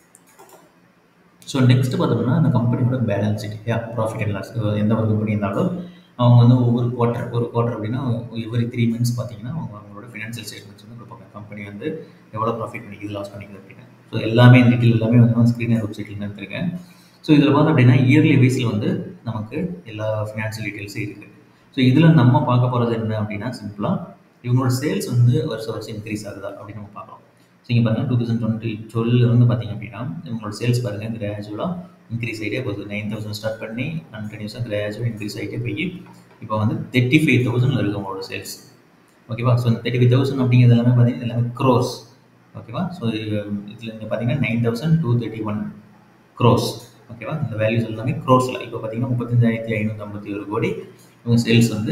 ஸோ நெக்ஸ்ட் பார்த்தோம்னா அந்த கம்பெனியோட பேலன்ஸ் ஷீட் யா ப்ராஃபிட் அண்ட் லாஸ் எந்த ஒரு கம்பெனி இருந்தாலும் அவங்க வந்து ஒவ்வொரு குவார்ட்டர் ஒரு குவார்ட்டர் அப்படின்னா எவ்ரி த்ரீ மந்த்ஸ் பார்த்தீங்கன்னா அவங்க அவங்களோட ஃபினான்ஷியல் ஸ்டேட்மெண்ட்ஸ் வந்து கொடுப்பாங்க கம்பெனி வந்து எவ்வளோ ப்ராஃபிட் பண்ணிக்குது லாஸ் பண்ணிக்குது அப்படின்னு ஸோ எல்லாமே டீட்டெயில் எல்லாமே வந்து ஸ்க்ரீனர் வெப்சைட்டில் எடுத்துருக்கேன் ஸோ இதில் பார்த்தோம் அப்படின்னா இயர்லி வைஸில் வந்து நமக்கு எல்லா ஃபினான்ஷியல் டீட்டெயில்ஸும் இருக்குது ஸோ இதில் நம்ம பார்க்க போகிறது என்ன அப்படின்னா சிம்பிளாக இவங்களோட சேல்ஸ் வந்து வருஷம் வருஷம் இன்க்ரீஸ் ஆகுதா அப்படின்னு நம்ம பார்க்கலாம் ஸோ இங்கே பாருங்கள் டூ தௌசண்ட் டுவெண்ட்டி டுவெல் வந்து பார்த்தீங்க அப்படின்னா இவங்களோட சேல்ஸ் பாருங்கள் கிராஜுவலாக இன்க்ரீஸ் ஆகிட்டே போகுது நைன் தௌசண்ட் ஸ்டார்ட் பண்ணி கண்டினியூஸாக கிராஜுவலாக இன்க்ரீஸ் ஆகிட்டே போய் இப்போ வந்து தேர்ட்டி ஃபைவ் தௌசண்டில் இருக்குது உங்களோட சேல்ஸ் ஓகேவா ஸோ இந்த தேர்ட்டி ஃபைவ் தௌசண்ட் அப்படிங்கிறது எல்லாமே பார்த்தீங்கன்னா எல்லாமே க்ரோஸ் ஓகேவா ஸோ இதில் நீங்கள் பார்த்தீங்கன்னா nine thousand two thirty one crores ஓகேவா இந்த வேல்யூஸ் எல்லாமே க்ரோஸில் இப்போ பார்த்தீங்கன்னா முப்பத்தஞ்சாயிரத்தி ஐநூற்றி ஐம்பத்தி ஒரு கோடி இவங்க சேல்ஸ் வந்து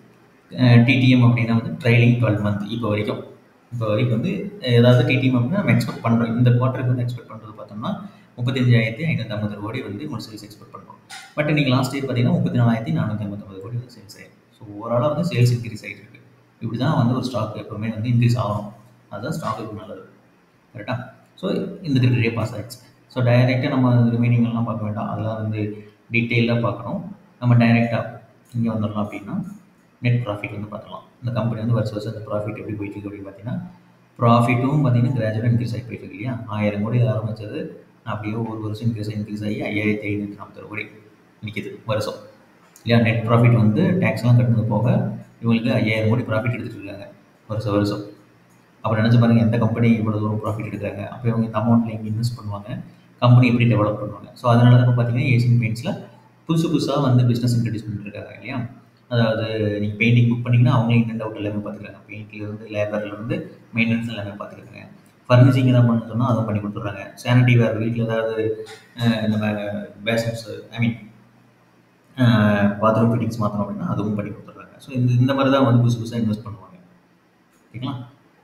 டிடிஎம் அப்படின்னா வந்து ட்ரைலிங் டுவெல் மந்த் இப்போ வரைக்கும் இப்போ வரைக்கும் வந்து ஏதாவது டிடிஎம் அப்படின்னா நம்ம எக்ஸ்பெக்ட் பண்ணுறோம் இந்த குவார்ட்டருக்கு வந்து எக்ஸ்பெக்ட் பண்ணுறது பார்த்தோம்னா முப்பத்தஞ்சாயிரத்தி ஐநூற்றி ஐம்பது கோடி வந்து ஒரு சேல்ஸ் எக்ஸ்பெக்ட் பண்ணுறோம் பட் நீங்கள் லாஸ்ட் இயர் பார்த்தீங்கன்னா முப்பத்தி நாலாயிரத்தி நானூற்றி ஐம்பத்தொம்பது கோடி வந்து சேல்ஸ் ஆயிருக்கு ஸோ ஓவராலாக வந்து சேல்ஸ் இன்க்ரீஸ் ஆகிட்டு இருக்கு இப்படி தான் வந்து ஒரு ஸ்டாக் எப்பவுமே வந்து இன்க்ரீஸ் ஆகணும் அதுதான் ஸ்டாக்குக்கு நல்லது கரெக்டாக ஸோ இந்த கிரிட்டரியா பாஸ் ஆகிடுச்சு ஸோ டைரெக்டாக நம்ம ரிமைனிங்லாம் பார்க்க வேண்டாம் அதெல்லாம் வந்து டீட்டெயிலாக பார்க்கணும் நம்ம டைரெக்டாக இங்கே வந்துடலாம் அப்படின்னா நெட் ப்ராஃபிட் வந்து பார்த்துக்கலாம் இந்த கம்பெனி வந்து வருஷம் வருஷம் இந்த ப்ராஃபிட் எப்படி போயிட்டு இருக்கு அப்படின்னு பார்த்தீங்கன்னா ப்ராஃபிட்டும் பார்த்தீங்கன்னா கிராஜுவலாக இன்க்ரீஸ் ஆகி போயிட்டு இருக்கு இல்லையா ஆயிரம் கோடி ஆரம்பிச்சது அப்படியே ஒரு வருஷம் இன்க்ரீஸ் ஆகி இன்க்ரீஸ் ஆகி ஐயாயிரத்தி ஐநூற்றி நாற்பது கோடி நிற்கிது வருஷம் இல்லையா நெட் ப்ராஃபிட் வந்து டேக்ஸ்லாம் கட்டினது போக இவங்களுக்கு ஐயாயிரம் கோடி ப்ராஃபிட் எடுத்துகிட்டு இருக்காங்க வருஷம் வருஷம் அப்போ நினச்சி பாருங்கள் எந்த கம்பெனி இவ்வளோ தூரம் ப்ராஃபிட் எடுக்கிறாங்க அப்போ இவங்க இந்த அமௌண்ட்டில் இங்கே இன்வெஸ்ட் பண்ணுவாங்க கம்பெனி எப்படி டெவலப் பண்ணுவாங்க ஸோ அதனால தான் இப்போ பார்த்தீங்கன்னா ஏசியன் பெயிண்ட்ஸில் புதுசு புதுசாக வந்து பிஸ்னஸ் இன்ட்ரடியூஸ் பண்ணிட்டுருக்காங்க இல்லையா அதாவது நீங்கள் பெயிண்டிங் புக் பண்ணிங்கன்னா அவங்களே இன் அண்ட் அவுட் எல்லாமே பார்த்துக்கிறாங்க பெயிண்ட்லேருந்து லேபர்லேருந்து மெயின்டெனன்ஸ் எல்லாமே பார்த்துக்கிறாங்க ஃபர்னிச்சிங் எதாவது பண்ண சொன்னால் அதை பண்ணி கொடுத்துட்றாங்க சானிட்டி வேர் வீட்டில் ஏதாவது நம்ம பேசன்ஸ் ஐ மீன் பாத்ரூம் ஃபிட்டிங்ஸ் மாற்றணும் அப்படின்னா அதுவும் பண்ணி கொடுத்துட்றாங்க ஸோ இந்த இந்த மாதிரி தான் வந்து புதுசு புதுசாக இன்வெஸ்ட் பண்ணுவாங்க ஓகேங்களா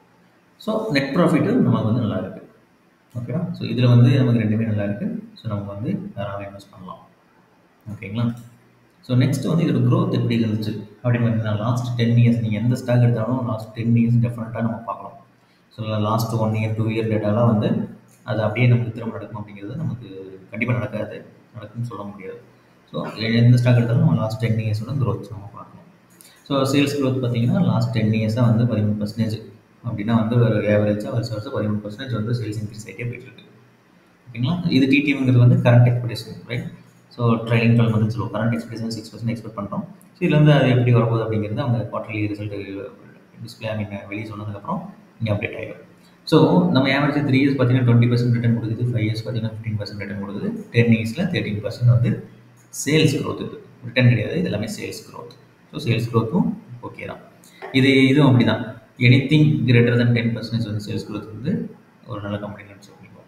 ஸோ நெட் ப்ராஃபிட்டு நமக்கு வந்து நல்லா இருக்குது ஓகேவா ஸோ இதில் வந்து நமக்கு ரெண்டுமே நல்லா இருக்குது ஸோ நம்ம வந்து தாராளமாக இன்வெஸ்ட் பண்ணலாம் ஓகேங்களா ஸோ நெக்ஸ்ட் வந்து இதோட க்ரோத் எப்படி இருந்துச்சு அப்படின்னு பார்த்தீங்கன்னா லாஸ்ட் டென் இயர்ஸ் நீங்கள் எந்த ஸ்டாக் எடுத்தாலும் லாஸ்ட் டென் இயர்ஸ் டெஃபினட்டாக நம்ம பார்க்கலாம் so last one year two year டேட்டாலாம் வந்து அது அப்படியே நமக்கு திரும்ப நடக்கும் அப்படிங்கிறது நமக்கு கண்டிப்பாக நடக்காது நடக்கும்னு சொல்ல முடியாது ஸோ எந்த ஸ்டாக் எடுத்தாலும் நம்ம லாஸ்ட் டென் இயர்ஸோட க்ரோத் நம்ம பார்க்கணும் ஸோ சேல்ஸ் க்ரோத் பார்த்தீங்கன்னா லாஸ்ட் டென் இயர்ஸாக வந்து பதிமூணு பர்சன்டேஜ் அப்படின்னா வந்து ஒரு ஏவரேஜாக வருஷம் வருஷம் பதிமூணு பர்சன்டேஜ் வந்து சேல்ஸ் இன்க்ரீஸ் ஆகிட்டே போயிட்டுருக்கு ஓகேங்களா இது டிடிஎம்ங்கிறது வந்து current expectation right so training twelve months சொல்லுவோம் current expectation six percent expect பண்ணுறோம் ஸோ இதுல வந்து அது எப்படி வரப்போகுது அப்படிங்கிறது அவங்க quarterly result display I mean வெளியே சொன்னதுக்கப்புறம் இங்கே அப்டேட் ஆகிடும் ஸோ நம்ம ஏவரேஜ் த்ரீ இயர்ஸ் பார்த்தீங்கன்னா டுவெண்ட்டி பர்சன்ட் ரிட்டர்ன் கொடுக்குது ஃபைவ் இயர்ஸ் பார்த்தீங்கன்னா ஃபிஃப்டீன் பர்சன்ட் ரிட்டர்ன் கொடுக்குது டென் இயர்ஸில் தேர்ட்டின் பர்சன்ட் வந்து சேல்ஸ் க்ரோத் இருக்குது ரிட்டர்ன் கிடையாது இது எல்லாமே sales growth so sales க்ரோத்தும் okay தான் இது இதுவும் அப்படி தான் any thing greater than ten percentage வந்து சேல்ஸ் க்ரோத் வந்து ஒரு நல்ல கம்பெனி நினச்சி பண்ணிப்போம்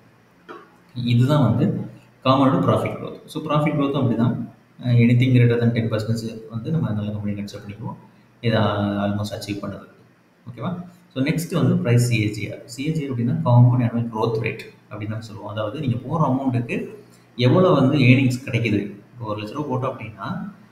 இதுதான் வந்து காமனோட ப்ராஃபிட் க்ரோத் ஸோ ப்ராஃபிட் க்ரோத்தும் அப்படி தான் any thing greater than ten percentage வந்து நம்ம நல்ல கம்பெனி கன்சிடர் பண்ணிக்குவோம் இதை ஆல்மோஸ்ட் அச்சீவ் பண்ணுது ஓகேவா ஸோ நெக்ஸ்ட் வந்து ப்ரைஸ் சிஏஜிஆர் சிஏஜிஆர் அப்படின்னா காம்பவுண்ட் ஆனுவல் க்ரோத் ரேட் அப்படின்னு தான் சொல்லுவோம் அதாவது நீங்கள் போகிற அமௌண்ட்டுக்கு எவ்வளோ வந்து ஏர்னிங்ஸ் கிடைக்குது இப்போ ஒரு லட்ச ரூபா போட்டோம் அப்படின்னா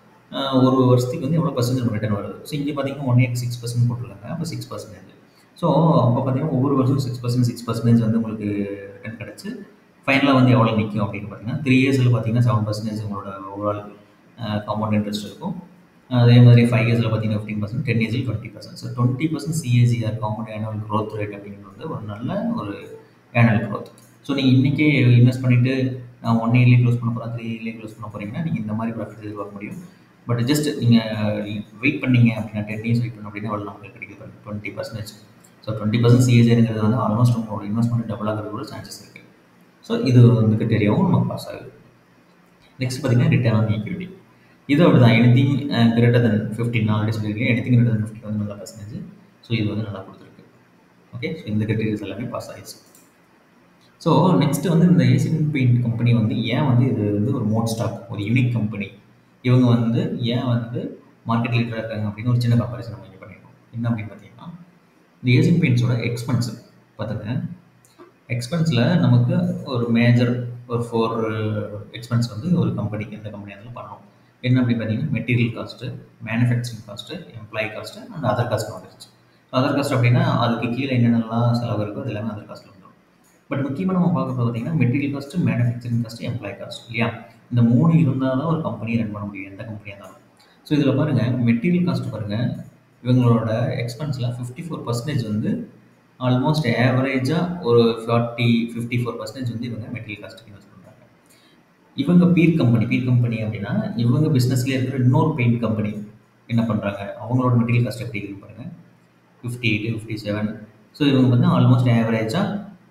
ஒரு வருஷத்துக்கு வந்து எவ்வளோ பர்சன்டேஜ் ரிட்டர்ன் வருது ஸோ இங்கே பார்த்தீங்கன்னா ஒன் எயிட் சிக்ஸ் பர்சன்ட் போட்டிருக்காங்க அப்போ சிக்ஸ் பர்சன்டேஜ் ஸோ அப்போ பார்த்தீங்கன்னா ஒவ்வொரு வருஷம் சிக்ஸ் பர்சன்ட் சிக்ஸ் பர்சன்டேஜ் வந்து உங்களுக்கு ரிட்டர்ன் கிடச்சி ஃபைனலாக வந்து எவ்வளோ நிற்கும் அப்படின்னு பார்த்தீங்கன்னா த்ரீ இயர்ஸில் பார்த்தீங்கன்னா செவன் பர்சன்டேஜ் உங்களோட ஓவரால் காம்பவுண்ட் இன்ட்ரெஸ்ட் இருக்கும் அதே மாதிரி ஃபைவ் இயர்ஸில் பார்த்தீங்கன்னா ஃபிஃப்டீன் பர்சன்ட் டென் இயர்ஸில் twenty percent so twenty percent CAGR compound annual growth rate அப்படிங்கிறது வந்து ஒரு நல்ல ஒரு ஆனுவல் க்ரோத் ஸோ நீங்கள் இன்றைக்கே இன்வெஸ்ட் பண்ணிவிட்டு நான் ஒன் இயர்லேயே க்ளோஸ் பண்ண போகிறேன் த்ரீ இயர்லேயே க்ளோஸ் பண்ண போகிறீங்கன்னா நீங்கள் இந்த மாதிரி ப்ராஃபிட் எதிர்பார்க்க முடியும் பட் ஜஸ்ட் நீங்கள் வெயிட் பண்ணீங்க அப்படின்னா டென் இயர்ஸ் வெயிட் பண்ண அப்படின்னா எவ்வளோ நமக்கு கிடைக்குது twenty percentage so twenty percent சிஏஜிங்கிறது வந்து ஆல்மோஸ்ட் உங்களோட இன்வெஸ்ட்மெண்ட் டபுள் ஆகிறது கூட சான்சஸ் இருக்குது ஸோ இது வந்து கிரிட்டேரியாவும் நமக்கு பாஸ் ஆகுது நெக்ஸ்ட் பார்த்தீங்கன்னா ரிட்டர்ன் ஆன் ஈக்விட்டி இது அப்படி தான் any thing greater than fifteen already சொல்லியிருக்கேன் any thing greater than fifteen வந்து நல்லா பர்சன்டேஜ் ஸோ இது வந்து நல்லா கொடுத்துருக்கு ஓகே ஸோ இந்த கிரிட்டேரியஸ் எல்லாமே பாஸ் ஆகிடுச்சு ஸோ நெக்ஸ்ட் வந்து இந்த ஏசியன் பெயிண்ட் கம்பெனி வந்து ஏன் வந்து இது வந்து ஒரு மோட் ஸ்டாக் ஒரு யூனிக் கம்பெனி இவங்க வந்து ஏன் வந்து மார்க்கெட் லீடராக இருக்காங்க அப்படின்னு ஒரு சின்ன கம்பேரிசன் நம்ம இங்கே பண்ணியிருக்கோம் என்ன அப்படின்னு பார்த்தீங்கன்னா இந்த ஏசியன் பெயிண்ட்ஸோட எக்ஸ்பென்ஸ் பார்த்துங்க எக்ஸ்பென்ஸில் நமக்கு ஒரு மேஜர் ஒரு ஃபோர் எக்ஸ்பென்ஸ் வந்து ஒரு கம்பெனி எந்த கம்பெனி இருந்தாலும் பண்ணணும் என்ன அப்படி பார்த்தீங்கன்னா material cost manufacturing cost employee cost and other cost வந்துருச்சு அதர் காஸ்ட் அப்படின்னா அதுக்கு கீழே என்னென்னலாம் செலவு இருக்கோ அது எல்லாமே அதர் காஸ்ட்டில் வந்துடும் பட் முக்கியமாக நம்ம பார்க்குறது பார்த்தீங்கன்னா material cost manufacturing cost employee cost இல்லையா இந்த மூணு இருந்தால் தான் ஒரு கம்பெனியை ரன் பண்ண முடியும் எந்த கம்பெனியாக இருந்தாலும் ஸோ இதில் பாருங்கள் மெட்டீரியல் காஸ்ட் பாருங்கள் இவங்களோட எக்ஸ்பென்ஸில் ஃபிஃப்டி ஃபோர் பர்சன்டேஜ் வந்து ஆல்மோஸ்ட் ஆவரேஜாக ஒரு ஃபார்ட்டி ஃபிஃப்டி ஃபோர் பர்சன்டேஜ் வந்து இவங்க மெட்டீரியல் காஸ்ட்டுக்கு இன்வெஸ்ட் பண்ணுறாங்க இவங்க பீர் கம்பெனி பீர் கம்பெனி அப்படின்னா இவங்க பிஸ்னஸ்லேயே இருக்கிற இன்னொரு பெயிண்ட் கம்பெனி என்ன பண்ணுறாங்க அவங்களோட மெட்டீரியல் காஸ்ட் எப்படி இருக்குன்னு பாருங்கள் fifty eight fifty seven so இவங்க வந்து ஆல்மோஸ்ட் ஆவரேஜாக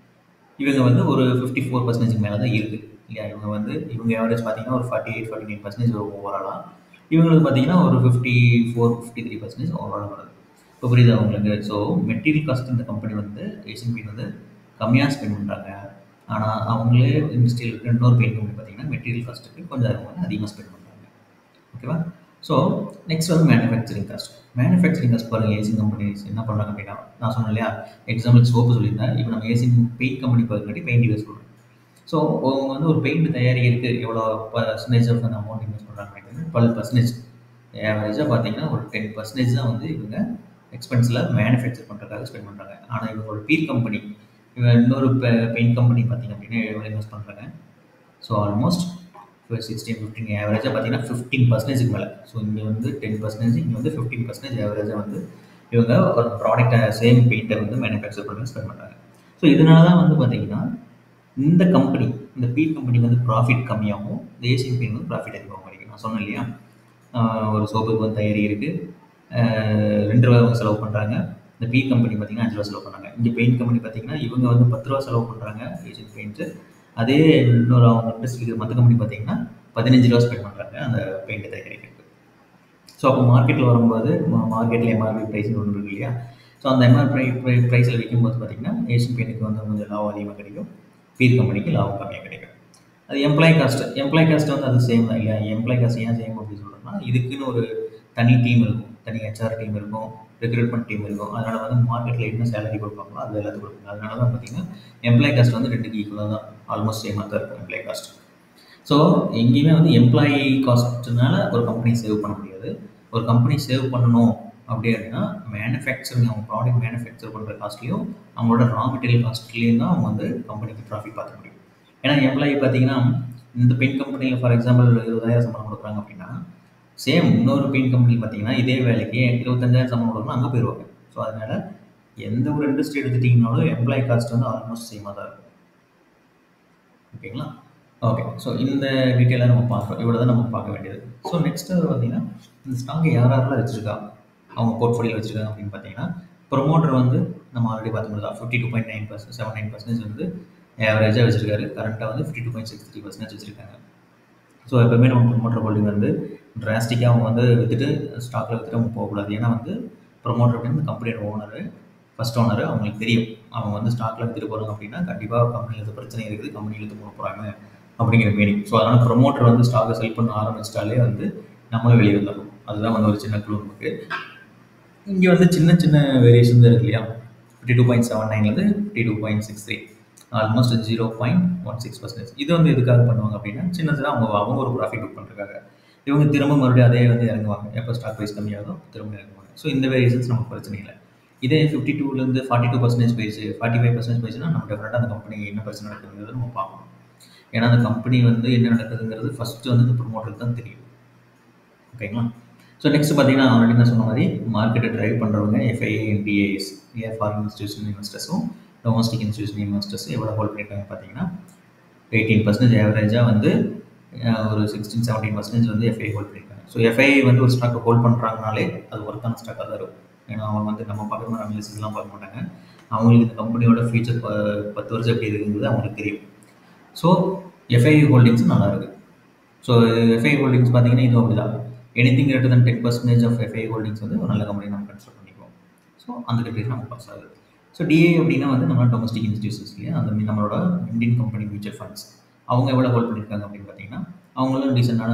இவங்க வந்து ஒரு ஃபிஃப்டி ஃபோர் பர்சன்டேஜ் மேலே தான் இருக்குது இல்லையா இவங்க வந்து இவங்க ஆவரேஜ் பார்த்தீங்கன்னா ஒரு forty eight forty nine percentage ஓவராலாக இவங்களுக்கு பார்த்தீங்கன்னா ஒரு fifty four fifty three percentage ஓவராலாக வருது இப்போ புரியுது அவங்களுக்கு ஸோ மெட்டீரியல் காஸ்ட் இந்த கம்பெனி வந்து ஏசியன் பெயிண்ட் வந்து கம்மியாக ஸ்பெண்ட் பண்ணுறாங்க ஆனால் அவங்களே இண்டஸ்ட்ரியில் இருக்கிற இன்னொரு பெயிண்ட் கம்பெனி பார்த்தீங்கன்னா மெட்டீரியல் காஸ்ட்டுக்கு கொஞ்சம் அவங்க அதிகமாக ஸ்பெண்ட் பண்ணுறாங்க ஓகேவா ஸோ நெக்ஸ்ட் வந்து மேனுஃபேக்சரிங் காஸ்ட் மேனுஃபேக்சரிங் காஸ்ட் பாருங்கள் ஏசியன் கம்பெனிஸ் என்ன பண்ணுறாங்க அப்படின்னா நான் சொன்னேன் இல்லையா எக்ஸாம்பிள் சோப்பு சொல்லியிருந்தேன் இப்போ நம்ம ஏசியன் பெயிண்ட் கம்பெனி பார்க்கறதுக்கு பெயிண்ட் யூஸ் பண்ணுறோம் ஸோ அவங்க வந்து ஒரு பெயிண்ட் தயாரிக்கிறதுக்கு எவ்வளோ பர்சன்டேஜ் ஆஃப் அந்த அமௌண்ட் இன்வெஸ்ட் பண்ணுறாங்க அப்படிங்கிறது டுவெல் பர்சன்டேஜ் ஆவரேஜாக பார்த்தீங்கன்னா ஒரு டென் பர்சன்டேஜ் தான் வந்து இவங்க எக்ஸ்பென்ஸில் மேனுஃபேக்சர் பண்ணுறதுக்காக ஸ்பெண்ட் பண்ணுறாங்க ஆனால் இவங்களோட பீர் கம்பெனி இவங்க இன்னொரு பெயிண்ட் கம்பெனி பார்த்திங்க அப்படின்னா எவ்வளோ இன்வெஸ்ட் பண்ணுறாங்க ஸோ ஆல்மோஸ்ட் சிக்ஸ்டீன் ஃபிஃப்டின் ஆவரேஜாக பார்த்தீங்கன்னா ஃபிஃப்டீன் பர்சன்டேஜுக்கு மேலே ஸோ இங்கே வந்து டென் பர்சன்டேஜ் இங்கே வந்து ஃபிஃப்டீன் பர்சன்டேஜ் ஆவரேஜாக வந்து இவங்க ஒரு ப்ராடக்ட்டை சேம் பெயிண்ட்டை வந்து மேனுஃபேக்சர் பண்ணி ஸ்பெண்ட் பண்ணுறாங்க ஸோ இதனால தான் வந்து பார்த்தீங்கன்னா இந்த கம்பெனி இந்த பீர் கம்பெனி வந்து ப்ராஃபிட் கம்மியாகவும் இந்த ஏசியன் பெயிண்ட் வந்து ப்ராஃபிட் அதிகமாக கிடைக்கும் நான் சொன்னேன் இல்லையா ஒரு சோப்புக்கு வந்து தயாரி இருக்குது ரெண்டு ரூபா அவங்க செலவு பண்ணுறாங்க இந்த பீ கம்பெனி பார்த்தீங்கன்னா அஞ்சு ரூபா செலவு பண்ணுறாங்க இங்கே பெயிண்ட் கம்பெனி பார்த்தீங்கன்னா இவங்க வந்து பத்து ரூபா செலவு பண்ணுறாங்க ஏசியன் பெயிண்ட்டு அதே இன்னொரு அவங்க இண்டஸ்ட்ரி மற்ற கம்பெனி பார்த்தீங்கன்னா பதினஞ்சு ரூபா ஸ்பெண்ட் பண்ணுறாங்க அந்த பெயிண்ட்டை தயாரிக்கிறதுக்கு ஸோ அப்போ மார்க்கெட்டில் வரும்போது மார்க்கெட்டில் எம்ஆர்பி ப்ரைஸ்னு ஒன்று இருக்கு இல்லையா ஸோ அந்த எம்ஆர்பி ப்ரைஸில் விற்கும்போது பார்த்தீங்கன்னா ஏஷியன் பெயிண்ட்டுக்கு வந்து கொஞ்சம் லாபம் அதிகமாக கிடைக்கும் பீர் கம்பெனிக்கு லாபம் கம்மியாக கிடைக்கும் அது எம்ப்ளாய் காஸ்ட் எம்ப்ளாய் காஸ்ட் வந்து அது சேம் தான் இல்லையா எம்ப்ளாய் காஸ்ட் ஏன் சேம் அப்படின்னு சொல்கிறோம்னா இதுக்குன்னு ஒரு தனி டீம் இருக்கும் தனி ஹெச்ஆர் டீம் இருக்கும் ரெக்ரூட்மெண்ட் டீம் இருக்கும் அதனால் வந்து மார்க்கெட்டில் என்ன சேலரி கொடுப்பாங்களோ அது எல்லாத்துக்கும் கொடுப்பாங்க அதனால தான் பார்த்தீங்கன்னா எம்ப்ளாய் காஸ்ட் வந்து ரெண்டுக்கு ஈக்குவலாக தான் ஆல்மோஸ்ட் சேமாக தான் இருக்கும் எம்ப்ளாய் காஸ்ட் ஸோ எங்கேயுமே வந்து எம்ப்ளாயி காஸ்ட்னால ஒரு கம்பெனி சேவ் பண்ண முடியாது ஒரு கம்பெனி சேவ் பண்ணணும் அப்படி அப்படின்னா மேனுஃபேக்சரிங் அவங்க ப்ராடக்ட் மேனுஃபேக்சர் பண்ணுற காஸ்ட்லேயும் அவங்களோட ரா மெட்டீரியல் காஸ்ட்லேயும் தான் அவங்க வந்து கம்பெனிக்கு ப்ராஃபிட் பார்க்க முடியும் ஏன்னா எம்ப்ளாயி பார்த்தீங்கன்னா இந்த பெயிண்ட் கம்பெனியில் ஃபார் எக்ஸாம்பிள் இருபதாயிரம் சம்பளம் கொடுக்குறாங்க அப்படின்னா சேம் இன்னொரு பெயிண்ட் கம்பெனி பார்த்தீங்கன்னா இதே வேலைக்கு இருபத்தஞ்சாயிரம் சம்பளம் கொடுக்கணும் அங்கே போயிடுவாங்க ஸோ அதனால் எந்த ஒரு இண்டஸ்ட்ரி எடுத்துட்டிங்கனாலும் எம்ப்ளாயி காஸ்ட் வந்து ஆல்மோஸ்ட் சேமாக தான் இருக்கும் ஓகேங்களா ஓகே ஸோ இந்த டீட்டெயிலாக நம்ம பார்க்குறோம் இவ்வளோ தான் நம்ம பார்க்க வேண்டியது ஸோ நெக்ஸ்ட்டு பார்த்தீங்கன்னா இந்த ஸ்டாக்கை யார் யாரெல்லாம் வச்சுருக்கா அவங்க போர்ட்ஃபோலியோ வச்சுருக்காங்க அப்படின்னு பார்த்தீங்கன்னா ப்ரொமோட்டர் வந்து நம்ம ஆல்ரெடி பார்த்த மாதிரி தான் fifty two point nine percent seven nine percentage வந்து ஆவரேஜாக வச்சிருக்காரு கரண்ட்டாக வந்து fifty two point six three percentage வச்சிருக்காங்க ஸோ எப்பவுமே நம்ம ப்ரொமோட்டர் ஹோல்டிங் வந்து டிராஸ்டிக்காக அவங்க வந்து விற்றுட்டு ஸ்டாக்கில் விற்றுட்டு அவங்க போகக்கூடாது ஏன்னா வந்து ப்ரொமோட்டர் அப்படின்னு கம்பெனியோட ஓனர் ஃபஸ்ட் ஓனர் அவங்களுக்கு தெரியும் அவங்க வந்து ஸ்டாக்கில் விற்றுட்டு போகிறாங்க அப்படின்னா கண்டிப்பாக கம்பெனியில் எது பிரச்சனை இருக்குது கம்பெனியில் எடுத்து போக போகிறாங்க அப்படிங்கிற மீனிங் ஸோ அதனால் ப்ரொமோட்டர் வந்து ஸ்டாக்கை செல் பண்ண ஆரம்பிச்சிட்டாலே வந்து நம்மளும் வெளியே வந்துடணும் அதுதான் வந்து ஒரு சின்ன குழு நமக்கு இங்கே வந்து சின்ன சின்ன வேரியேஷன் தான் இருக்கு இல்லையா ஃபிஃப்டி டூ பாயிண்ட் செவன் நைன்லேருந்து fifty two point six three almost zero point one six percentage இது வந்து எதுக்காக பண்ணுவாங்க அப்படின்னா சின்ன சின்ன அவங்க அவங்க ஒரு ப்ராஃபிட் புக் பண்ணுறதுக்காக இவங்க திரும்ப மறுபடியும் அதே வந்து இறங்குவாங்க எப்போ ஸ்டாக் ப்ரைஸ் கம்மியாகும் திரும்ப இறங்குவாங்க ஸோ இந்த வேரியேஷன்ஸ் நமக்கு பிரச்சனை இல்லை இதே ஃபிஃப்டி டூலேருந்து ஃபார்ட்டி டூ பர்சன்டேஜ் போயிடுச்சு ஃபார்ட்டி ஃபைவ் பர்சன்டேஜ் போயிடுச்சுன்னா நம்ம டெஃபினட்டாக அந்த கம்பெனி என்ன பிரச்சனை நடக்குதுங்கிறது நம்ம பார்க்கணும் ஏன்னா அந்த கம்பெனி வந்து என்ன நடக்குதுங்கிறது ஃபஸ்ட்டு வந்து இந்த ப்ரொமோட்டருக்கு தான் தெரியும் ஓகேங்களா ஸோ நெக்ஸ்ட் பார்த்தீங்கன்னா ஆல்ரெடி நான் சொன்ன மாதிரி மார்க்கெட்டை ட்ரைவ் பண்ணுறவங்க எஃப்ஐஏ என்டிஏஎஸ் ஏ ஃபாரின் இன்ஸ்டியூஷன் இன்வெஸ்டர்ஸும் டொமஸ்டிக் இன்ஸ்டியூஷன் இன்வெஸ்டர்ஸ் எவ்வளோ ஹோல்ட் பண்ணியிருக்காங்க பார்த்தீங்கன்னா எயிட்டீன் பர்சன்டேஜ் ஆவரேஜாக வந்து ஒரு சிக்ஸ்டீன் செவன்டீன் பர்சன்டேஜ் வந்து எஃப்ஐ ஹோல்ட் பண்ணியிருக்காங்க ஸோ எஃப்ஐ வந்து ஒரு ஸ்டாக்கை ஹோல்ட் பண்ணுறாங்கனாலே அது ஒர்த்தான ஸ்டாக்காக தான் இருக்கும் ஏன்னா அவங்க வந்து நம்ம பார்க்குற மாதிரி அனலிசிஸ்லாம் பார்க்க மாட்டாங்க அவங்களுக்கு இந்த கம்பெனியோட ஃபியூச்சர் ப பத்து வருஷம் எப்படி இருக்குங்கிறது அவங்களுக்கு தெரியும் ஸோ எஃப்ஐ ஹோல்டிங்ஸும் நல்லா இருக்குது ஸோ எஃப்ஐ ஹோல்டிங்ஸ் பார்த்தீங்கன்னா இதுவும் அப்படி தான் any thing greater than ten percentage of FI holdings வந்து ஒரு நல்ல கம்பெனி நம்ம கன்சிடர் பண்ணிக்குவோம் ஸோ அந்த கிரிட்டேரியன் நமக்கு பாஸ் ஆகுது ஸோ டிஏ அப்படின்னா வந்து நம்ம டொமஸ்டிக் இன்ஸ்டியூஷன்ஸ் இல்லையா அந்த மீ- நம்மளோட இந்தியன் கம்பெனி மியூச்சுவல் ஃபண்ட்ஸ் அவங்க எவ்வளோ ஹோல்ட் பண்ணியிருக்காங்க அப்படின்னு பார்த்தீங்கன்னா அவங்களும் டீசெண்டான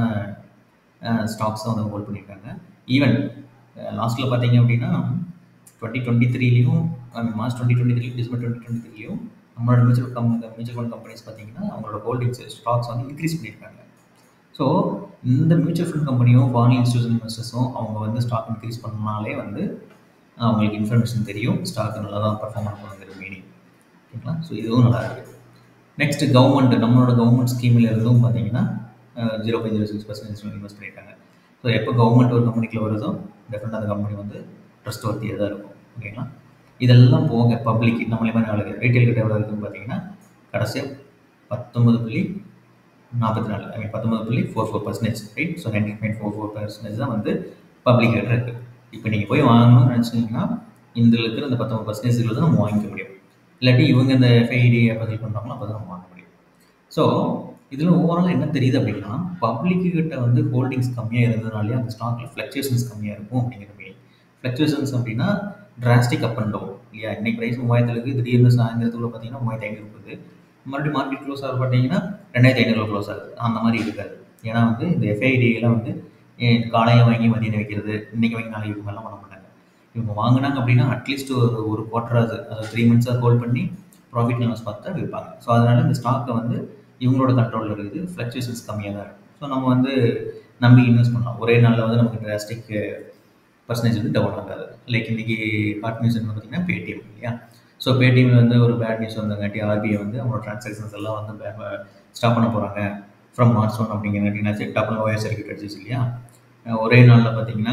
ஸ்டாக்ஸை வந்து ஹோல்ட் பண்ணியிருக்காங்க ஈவன் லாஸ்ட்டில் பார்த்தீங்க அப்படின்னா டுவெண்ட்டி டுவெண்ட்டி த்ரீலையும் March twenty twenty three December twenty twenty த்ரீலையும் நம்மளோட மியூச்சுவல் கம் மியூச்சுவல் ஃபண்ட் கம்பெனிஸ் பார்த்தீங்கன்னா அவங்களோட ஹோல்டிங்ஸ் ஸ்டாக்ஸ் வந்து இன்க்ரீஸ் பண்ணியிருக்காங்க ஸோ இந்த மியூச்சுவல் ஃபண்ட் கம்பெனியும் ஃபாரின் இன்ஸ்டியூஷன் இன்வெஸ்டர்ஸும் அவங்க வந்து ஸ்டாக் இன்க்ரீஸ் பண்ணனாலே வந்து அவங்களுக்கு இன்ஃபர்மேஷன் தெரியும் ஸ்டாக் நல்லா தான் பர்ஃபார்ம் பண்ணுங்கிற மீனிங் ஓகேங்களா ஸோ இதுவும் நல்லா இருக்குது நெக்ஸ்ட் கவர்மெண்ட் நம்மளோட கவர்மெண்ட் ஸ்கீமில் இருந்தும் பார்த்தீங்கன்னா zero point zero six percentage invest பண்ணியிருக்காங்க ஸோ எப்போ கவர்மெண்ட் ஒரு கம்பெனிக்குள்ள வருதோ டெஃபினட்டாக அந்த கம்பெனி வந்து ட்ரஸ்ட் ஒர்த்தியாக தான் இருக்கும் ஓகேங்களா இதெல்லாம் போக பப்ளிக் நம்மளே மாதிரி ஆளுங்க ரீட்டைல் கிட்ட எவ்வளோ இருக்குன்னு பார்த்தீங்கன்னா கடைசியாக பத்தொம்பது புள்ளி நாற்பத்தி நாலு ஐ மீன் பத்தொம்பது புள்ளி four four percentage right so nineteen point four four percentage தான் வந்து பப்ளிக் கிட்ட இருக்குது இப்போ நீங்கள் போய் வாங்கணும்னு நினச்சிங்கன்னா இந்த இருக்கிற இந்த பத்தொம்பது பர்சன்டேஜ் தான் நம்ம வாங்கிக்க முடியும் இல்லாட்டி இவங்க இந்த எஃப்ஐடி பதில் பண்ணுறாங்களோ அப்போ தான் நம்ம வாங்க முடியும் ஸோ இதில் ஓவரால் என்ன தெரியுது அப்படின்னா பப்ளிக் கிட்ட வந்து ஹோல்டிங்ஸ் கம்மியாக இருந்ததுனாலே அந்த ஸ்டாக்ல ஃப்ளக்சுவேஷன்ஸ் கம்மியாக இருக்கும் அப்படிங்கிற மீனிங் ஃப்ளக்சுவேஷன்ஸ் அப்படின்னா டிராஸ்டிக் அப் அண்ட் டவுன் இல்லையா இன்னைக்கு ப்ரைஸ் மூவாயிரத்துல இருக்குது திடீர்னு சாயந்தரத்துக்குள்ள பார்த்தீங்கன்னா மூவாயிரத்தி ஐநூறு இருக்குது மறுபடியும் மார்க்கெட் க்ளோஸ் ஆகுது பார்த்தீங்கன்னா ரெண்டாயிரத்தி ஐநூறுல க்ளோஸ் ஆகுது அந்த மாதிரி இருக்காது ஏன்னா வந்து இந்த எஃப்ஐடியெல்லாம் வந்து ஏன் காலையில் வாங்கி மதியம் வைக்கிறது இன்னைக்கு வாங்கி நாளைக்கு வைக்கும் எல்லாம் பண்ண மாட்டாங்க இவங்க வாங்கினாங்க அப்படின்னா அட்லீஸ்ட் ஒரு ஒரு குவார்டராது அதாவது த்ரீ மந்த்ஸாக ஹோல்ட் பண்ணி ப்ராஃபிட் லாஸ் பார்த்து தான் விற்பாங்க ஸோ அதனால இந்த ஸ்டாக்கை வந்து இவங்களோட கண்ட்ரோலில் இருக்குது ஃப்ளக்சுவேஷன்ஸ் கம்மியாக தான் இருக்கும் ஸோ நம்ம வந்து நம்பி இன்வெஸ்ட் பண்ணலாம் ஒரே நாளில் வந்து நமக்கு டிராஸ்டிக் பர்சன்டேஜ் வந்து டவுன் ஆகாது லைக் இன்னைக்கு ஹாட் நியூஸ் என்ன பார்த்தீங்கன்னா பேடிஎம் இல்லையா ஸோ பேடிஎம்ல வந்து ஒரு பேட் நியூஸ் வந்தங்காட்டி ஆர்பிஐ வந்து அவங்களோட ட்ரான்சாக்ஷன்ஸ் எல்லாம் வந்து ஸ்டாப் பண்ண போகிறாங்க ஃப்ரம் மார்ச் ஒன் அப்படிங்கிறங்காட்டி டப்புனு ஓஎஸ் சர்க்கியூட் அடிச்சிச்சு இல்லையா அஹ் ஒரே நாளில் பார்த்தீங்கன்னா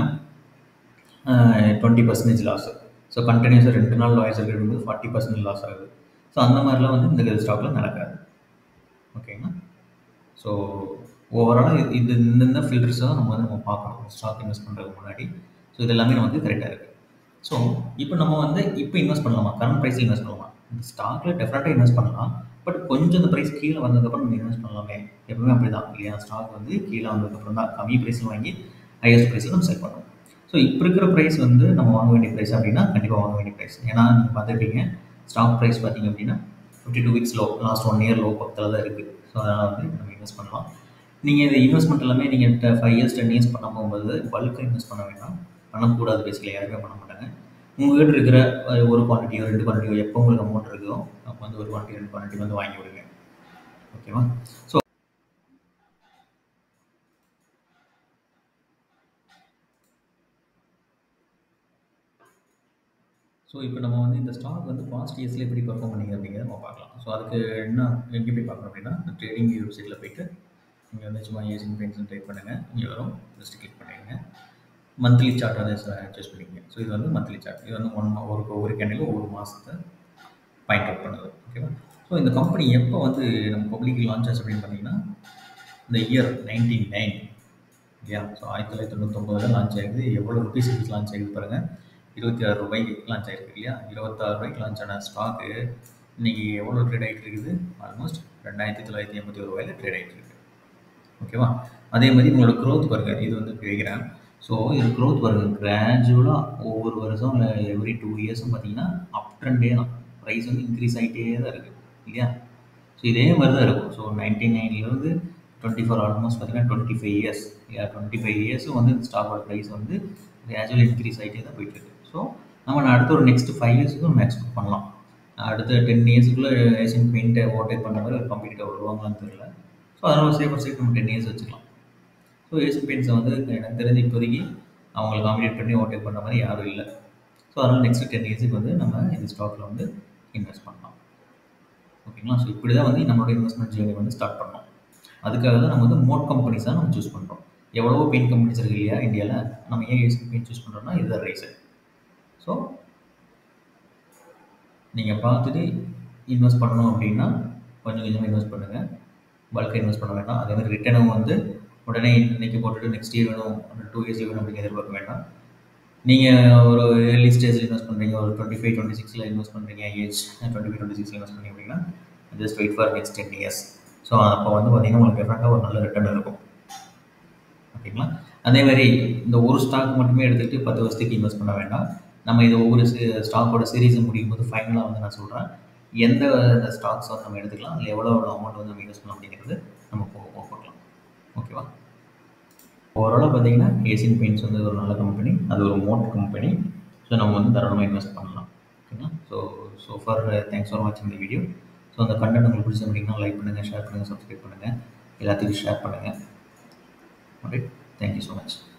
டுவெண்ட்டி பர்சன்டேஜ் லாஸ் ஸோ கண்டினியூஸாக ரெண்டு நாள் லாயர் சர்க்கியூட் வந்து ஃபார்ட்டி பர்சன்டேஜ் லாஸ் ஆகுது ஸோ அந்த மாதிரிலாம் வந்து இந்த ஸ்டாக்கில் நடக்காது ஓகேங்களா ஸோ ஓவராலாக இது இந்தந்த ஃபில்டர்ஸை தான் நம்ம வந்து நம்ம பார்க்கணும் ஸ்டாக் இன்வெஸ்ட் பண்ணுறதுக்கு முன்னாடி ஸோ இது எல்லாமே நமக்கு கரெக்டாக இருக்குது ஸோ இப்போ நம்ம வந்து இப்போ இன்வெஸ்ட் பண்ணலாமா கரண்ட் ப்ரைஸில் இன்வெஸ்ட் பண்ணலாமா இந்த ஸ்டாக்கில் டெஃபினட்டாக இன்வெஸ்ட் பண்ணலாம் பட் கொஞ்சம் இந்த ப்ரைஸ் கீழே வந்ததுக்கப்புறம் நம்ம இன்வெஸ்ட் பண்ணலாமே எப்பவுமே அப்படி தான் இல்லையா ஸ்டாக் வந்து கீழே வந்ததுக்கப்புறம் தான் கம்மி ப்ரைஸில் வாங்கி ஹையஸ்ட் ப்ரைஸில் நம்ம செல் பண்ணுவோம் ஸோ இப்போ இருக்கிற ப்ரைஸ் வந்து நம்ம வாங்க வேண்டிய ப்ரைஸ் அப்படின்னா கண்டிப்பாக வாங்க வேண்டிய ப்ரைஸ் ஏன்னா நீங்கள் பார்த்துருப்பீங்க ஸ்டாக் ப்ரைஸ் பார்த்தீங்க அப்படின்னா fifty two weeks low last one year low பக்கத்தில் தான் இருக்குது ஸோ அதனால் வந்து நம்ம இன்வெஸ்ட் பண்ணலாம் நீங்கள் இந்த இன்வெஸ்ட்மெண்ட் எல்லாமே நீங்கள் ஃபைவ் இயர்ஸ் டென் இயர்ஸ் பண்ண போகும்போது பல்காக இன்வெஸ்ட் பண்ண வேண்டாம் பண்ணக்கூடாது பேசிக்கலி யாருமே பண்ண மாட்டாங்க உங்கள்கிட்ட இருக்கிற அஹ், ஒரு குவான்டிட்டியோ ரெண்டு குவான்டிட்டியோ எப்போ உங்களுக்கு அமௌண்ட் இருக்குதோ அப்போ வந்து ஒரு குவான்டிட்டி ரெண்டு குவான்டிட்டி வந்து வாங்கி விடுங்க ஓகேவா ஸோ ஸோ இப்போ நம்ம வந்து இந்த ஸ்டாக் வந்து பாஸ்ட் இயர்ஸில் எப்படி பெர்ஃபார்ம் பண்ணிங்க அப்படிங்கிறத நம்ம பார்க்கலாம் ஸோ அதுக்கு என்ன எங்கே போய் பார்க்கணும் அப்படின்னா இந்த ட்ரேடிங் வெப்சைட்டில் போயிட்டு நீங்கள் வந்து சும்மா ஏசியன் பெயிண்ட்ஸ் டைப் பண்ணுங்கள் இங்கே வரும் ஜஸ்ட் கிளிக் பண்ணிடுங்க மந்த்லி சார்ட் அதை சூஸ் பண்ணிக்கங்க ஸோ இது வந்து மந்த்லி சார்ட் இது வந்து ஒன் ஒரு ஒவ்வொரு கேண்டிலும் ஒவ்வொரு மாதத்தை பாயிண்ட் அவுட் பண்ணுது ஓகேவா ஸோ இந்த கம்பெனி எப்போ வந்து நம்ம பப்ளிக் லான்ச் ஆச்சு அப்படின்னு பார்த்தீங்கன்னா இந்த இயர் நைன்டீன் நைன் இல்லையா ஸோ ஆயிரத்தி தொள்ளாயிரத்தி தொண்ணூத்தொம்பதில் லான்ச் ஆகிருக்குது எவ்வளோ ருபீஸ் லான்ச் ஆகிருக்கு பாருங்கள் இருபத்தி ஆறு ரூபாய்க்கு லான்ச் ஆகிருக்கு இல்லையா இருபத்தாறு ரூபாய்க்கு லான்ச் ஆன ஸ்டாக்கு இன்னைக்கு எவ்வளோ ட்ரேட் ஆகிட்டு இருக்குது ஆல்மோஸ்ட் ரெண்டாயிரத்தி தொள்ளாயிரத்தி எண்பத்தி ஒரு ரூபாயில் ட்ரேட் ஆகிட்டு இருக்கு ஓகேவா அதே மாதிரி உங்களோட க்ரோத் பாருங்க இது வந்து இப்படி வைக்கிறேன் ஸோ இது க்ரோத் பாருங்க கிராஜுவலாக ஒவ்வொரு வருஷம் இல்லை எவ்ரி டூ இயர்ஸும் பார்த்தீங்கன்னா அப் ட்ரெண்டே தான் ப்ரைஸ் வந்து இன்க்ரீஸ் ஆகிட்டே தான் இருக்குது இல்லையா ஸோ இதே மாதிரி தான் இருக்கும் ஸோ நைன்டி நைன்லேருந்து டுவெண்ட்டி ஃபோர் ஆல்மோஸ்ட் பார்த்தீங்கன்னா டுவெண்ட்டி ஃபைவ் இயர்ஸ் இல்லையா டுவெண்ட்டி ஃபைவ் இயர்ஸும் வந்து இந்த ஸ்டாக்கோட ப்ரைஸ் வந்து கிராஜுவல் இன்க்ரீஸ் ஆகிட்டே தான் போயிட்டு இருக்கு ஸோ நம்ம அடுத்த ஒரு நெக்ஸ்ட் ஃபைவ் இயர்ஸுக்கு நம்ம எக்ஸ்பெக்ட் பண்ணலாம் அடுத்த டென் இயர்ஸுக்குள்ளே ஏசியன் பெயிண்ட்டை ஓவர்டேக் பண்ணுற மாதிரி ஒரு கம்பெனிட்ட வருவாங்களான்னு தெரியல ஸோ அதனால் ஒரு சேஃபர் சைட் நம்ம டென் இயர்ஸ் வச்சுக்கலாம் ஸோ ஏசியன் பெயிண்ட்ஸை வந்து எனக்கு தெரிஞ்சு இப்போதைக்கு அவங்களை காம்படிட் பண்ணி ஓவர்டேக் பண்ணுற மாதிரி யாரும் இல்லை ஸோ அதனால் நெக்ஸ்ட் டென் இயர்ஸுக்கு வந்து நம்ம இந்த ஸ்டாக்கில் வந்து இன்வெஸ்ட் பண்ணலாம் ஓகேங்களா ஸோ இப்படி தான் வந்து நம்மளோட இன்வெஸ்ட்மெண்ட் ஜேர்னி வந்து ஸ்டார்ட் பண்ணோம் அதுக்காக தான் நம்ம வந்து மோட் கம்பெனிஸ் தான் நம்ம சூஸ் பண்ணுறோம் எவ்வளவோ பெயிண்ட் கம்பெனிஸ் இருக்கு இல்லையா இந்தியாவில் நம்ம ஏன் ஏசி பெயிண்ட் சூஸ் பண்ணுறோம்னா இதுதான் ரீசன் ஸோ நீங்கள் பார்த்துட்டு இன்வெஸ்ட் பண்ணணும் அப்படின்னா கொஞ்சம் கொஞ்சமாக இன்வெஸ்ட் பண்ணுங்கள் பல்காக இன்வெஸ்ட் பண்ண வேண்டாம் அதே மாதிரி ரிட்டர்னும் வந்து உடனே இன்னைக்கு போட்டுட்டு நெக்ஸ்ட் இயர் வேணும் டூ இயர்ஸ் வேணும் அப்படின்னு எதிர்பார்க்க வேண்டாம் நீங்கள் ஒரு ஏர்லி ஸ்டேஜில் இன்வெஸ்ட் பண்ணுறீங்க ஒரு டுவெண்ட்டி ஃபைவ் டுவெண்ட்டி சிக்ஸில் இன்வெஸ்ட் பண்ணுறீங்க ஏஜ் டுவெண்ட்டி ஃபைவ் டுவெண்ட்டி சிக்ஸில் இன்வெஸ்ட் பண்ணீங்க அப்படின்னா just wait for next ten years so அப்போ வந்து பார்த்தீங்கன்னா உங்களுக்கு டெஃபரெண்ட்டாக ஒரு நல்ல ரிட்டர்ன் இருக்கும் ஓகேங்களா அதே மாதிரி இந்த ஒரு ஸ்டாக் மட்டுமே எடுத்துகிட்டு பத்து வருஷத்துக்கு இன்வெஸ்ட் பண்ண வேண்டாம் நம்ம இது ஒவ்வொரு ஸ்டாக்கோட சீரீஸ் முடியும் போது ஃபைனலாக வந்து நான் சொல்கிறேன் எந்த ஸ்டாக்ஸ் வந்து நம்ம எடுத்துக்கலாம் அதில் எவ்வளோ எவ்வளோ அமௌண்ட் வந்து நம்ம இன்வெஸ்ட் பண்ணலாம் அப்படிங்கிறது நம்ம போக போக பார்க்கலாம் ஓகேவா ஓவராலாக பார்த்தீங்கன்னா ஏசியன் பெயிண்ட்ஸ் வந்து ஒரு நல்ல கம்பெனி அது ஒரு மோட் கம்பெனி ஸோ நம்ம வந்து தாராளமாக இன்வெஸ்ட் பண்ணலாம் ஓகேங்களா so so far thanks for வாட்சிங் இந்த வீடியோ ஸோ அந்த கண்டென்ட் உங்களுக்கு பிடிச்சிருந்தீங்கன்னா லைக் பண்ணுங்கள் ஷேர் பண்ணுங்கள் சப்ஸ்கிரைப் பண்ணுங்கள் எல்லாத்துக்கும் ஷேர் பண்ணுங்கள் ஓகே தேங்க்யூ ஸோ மச்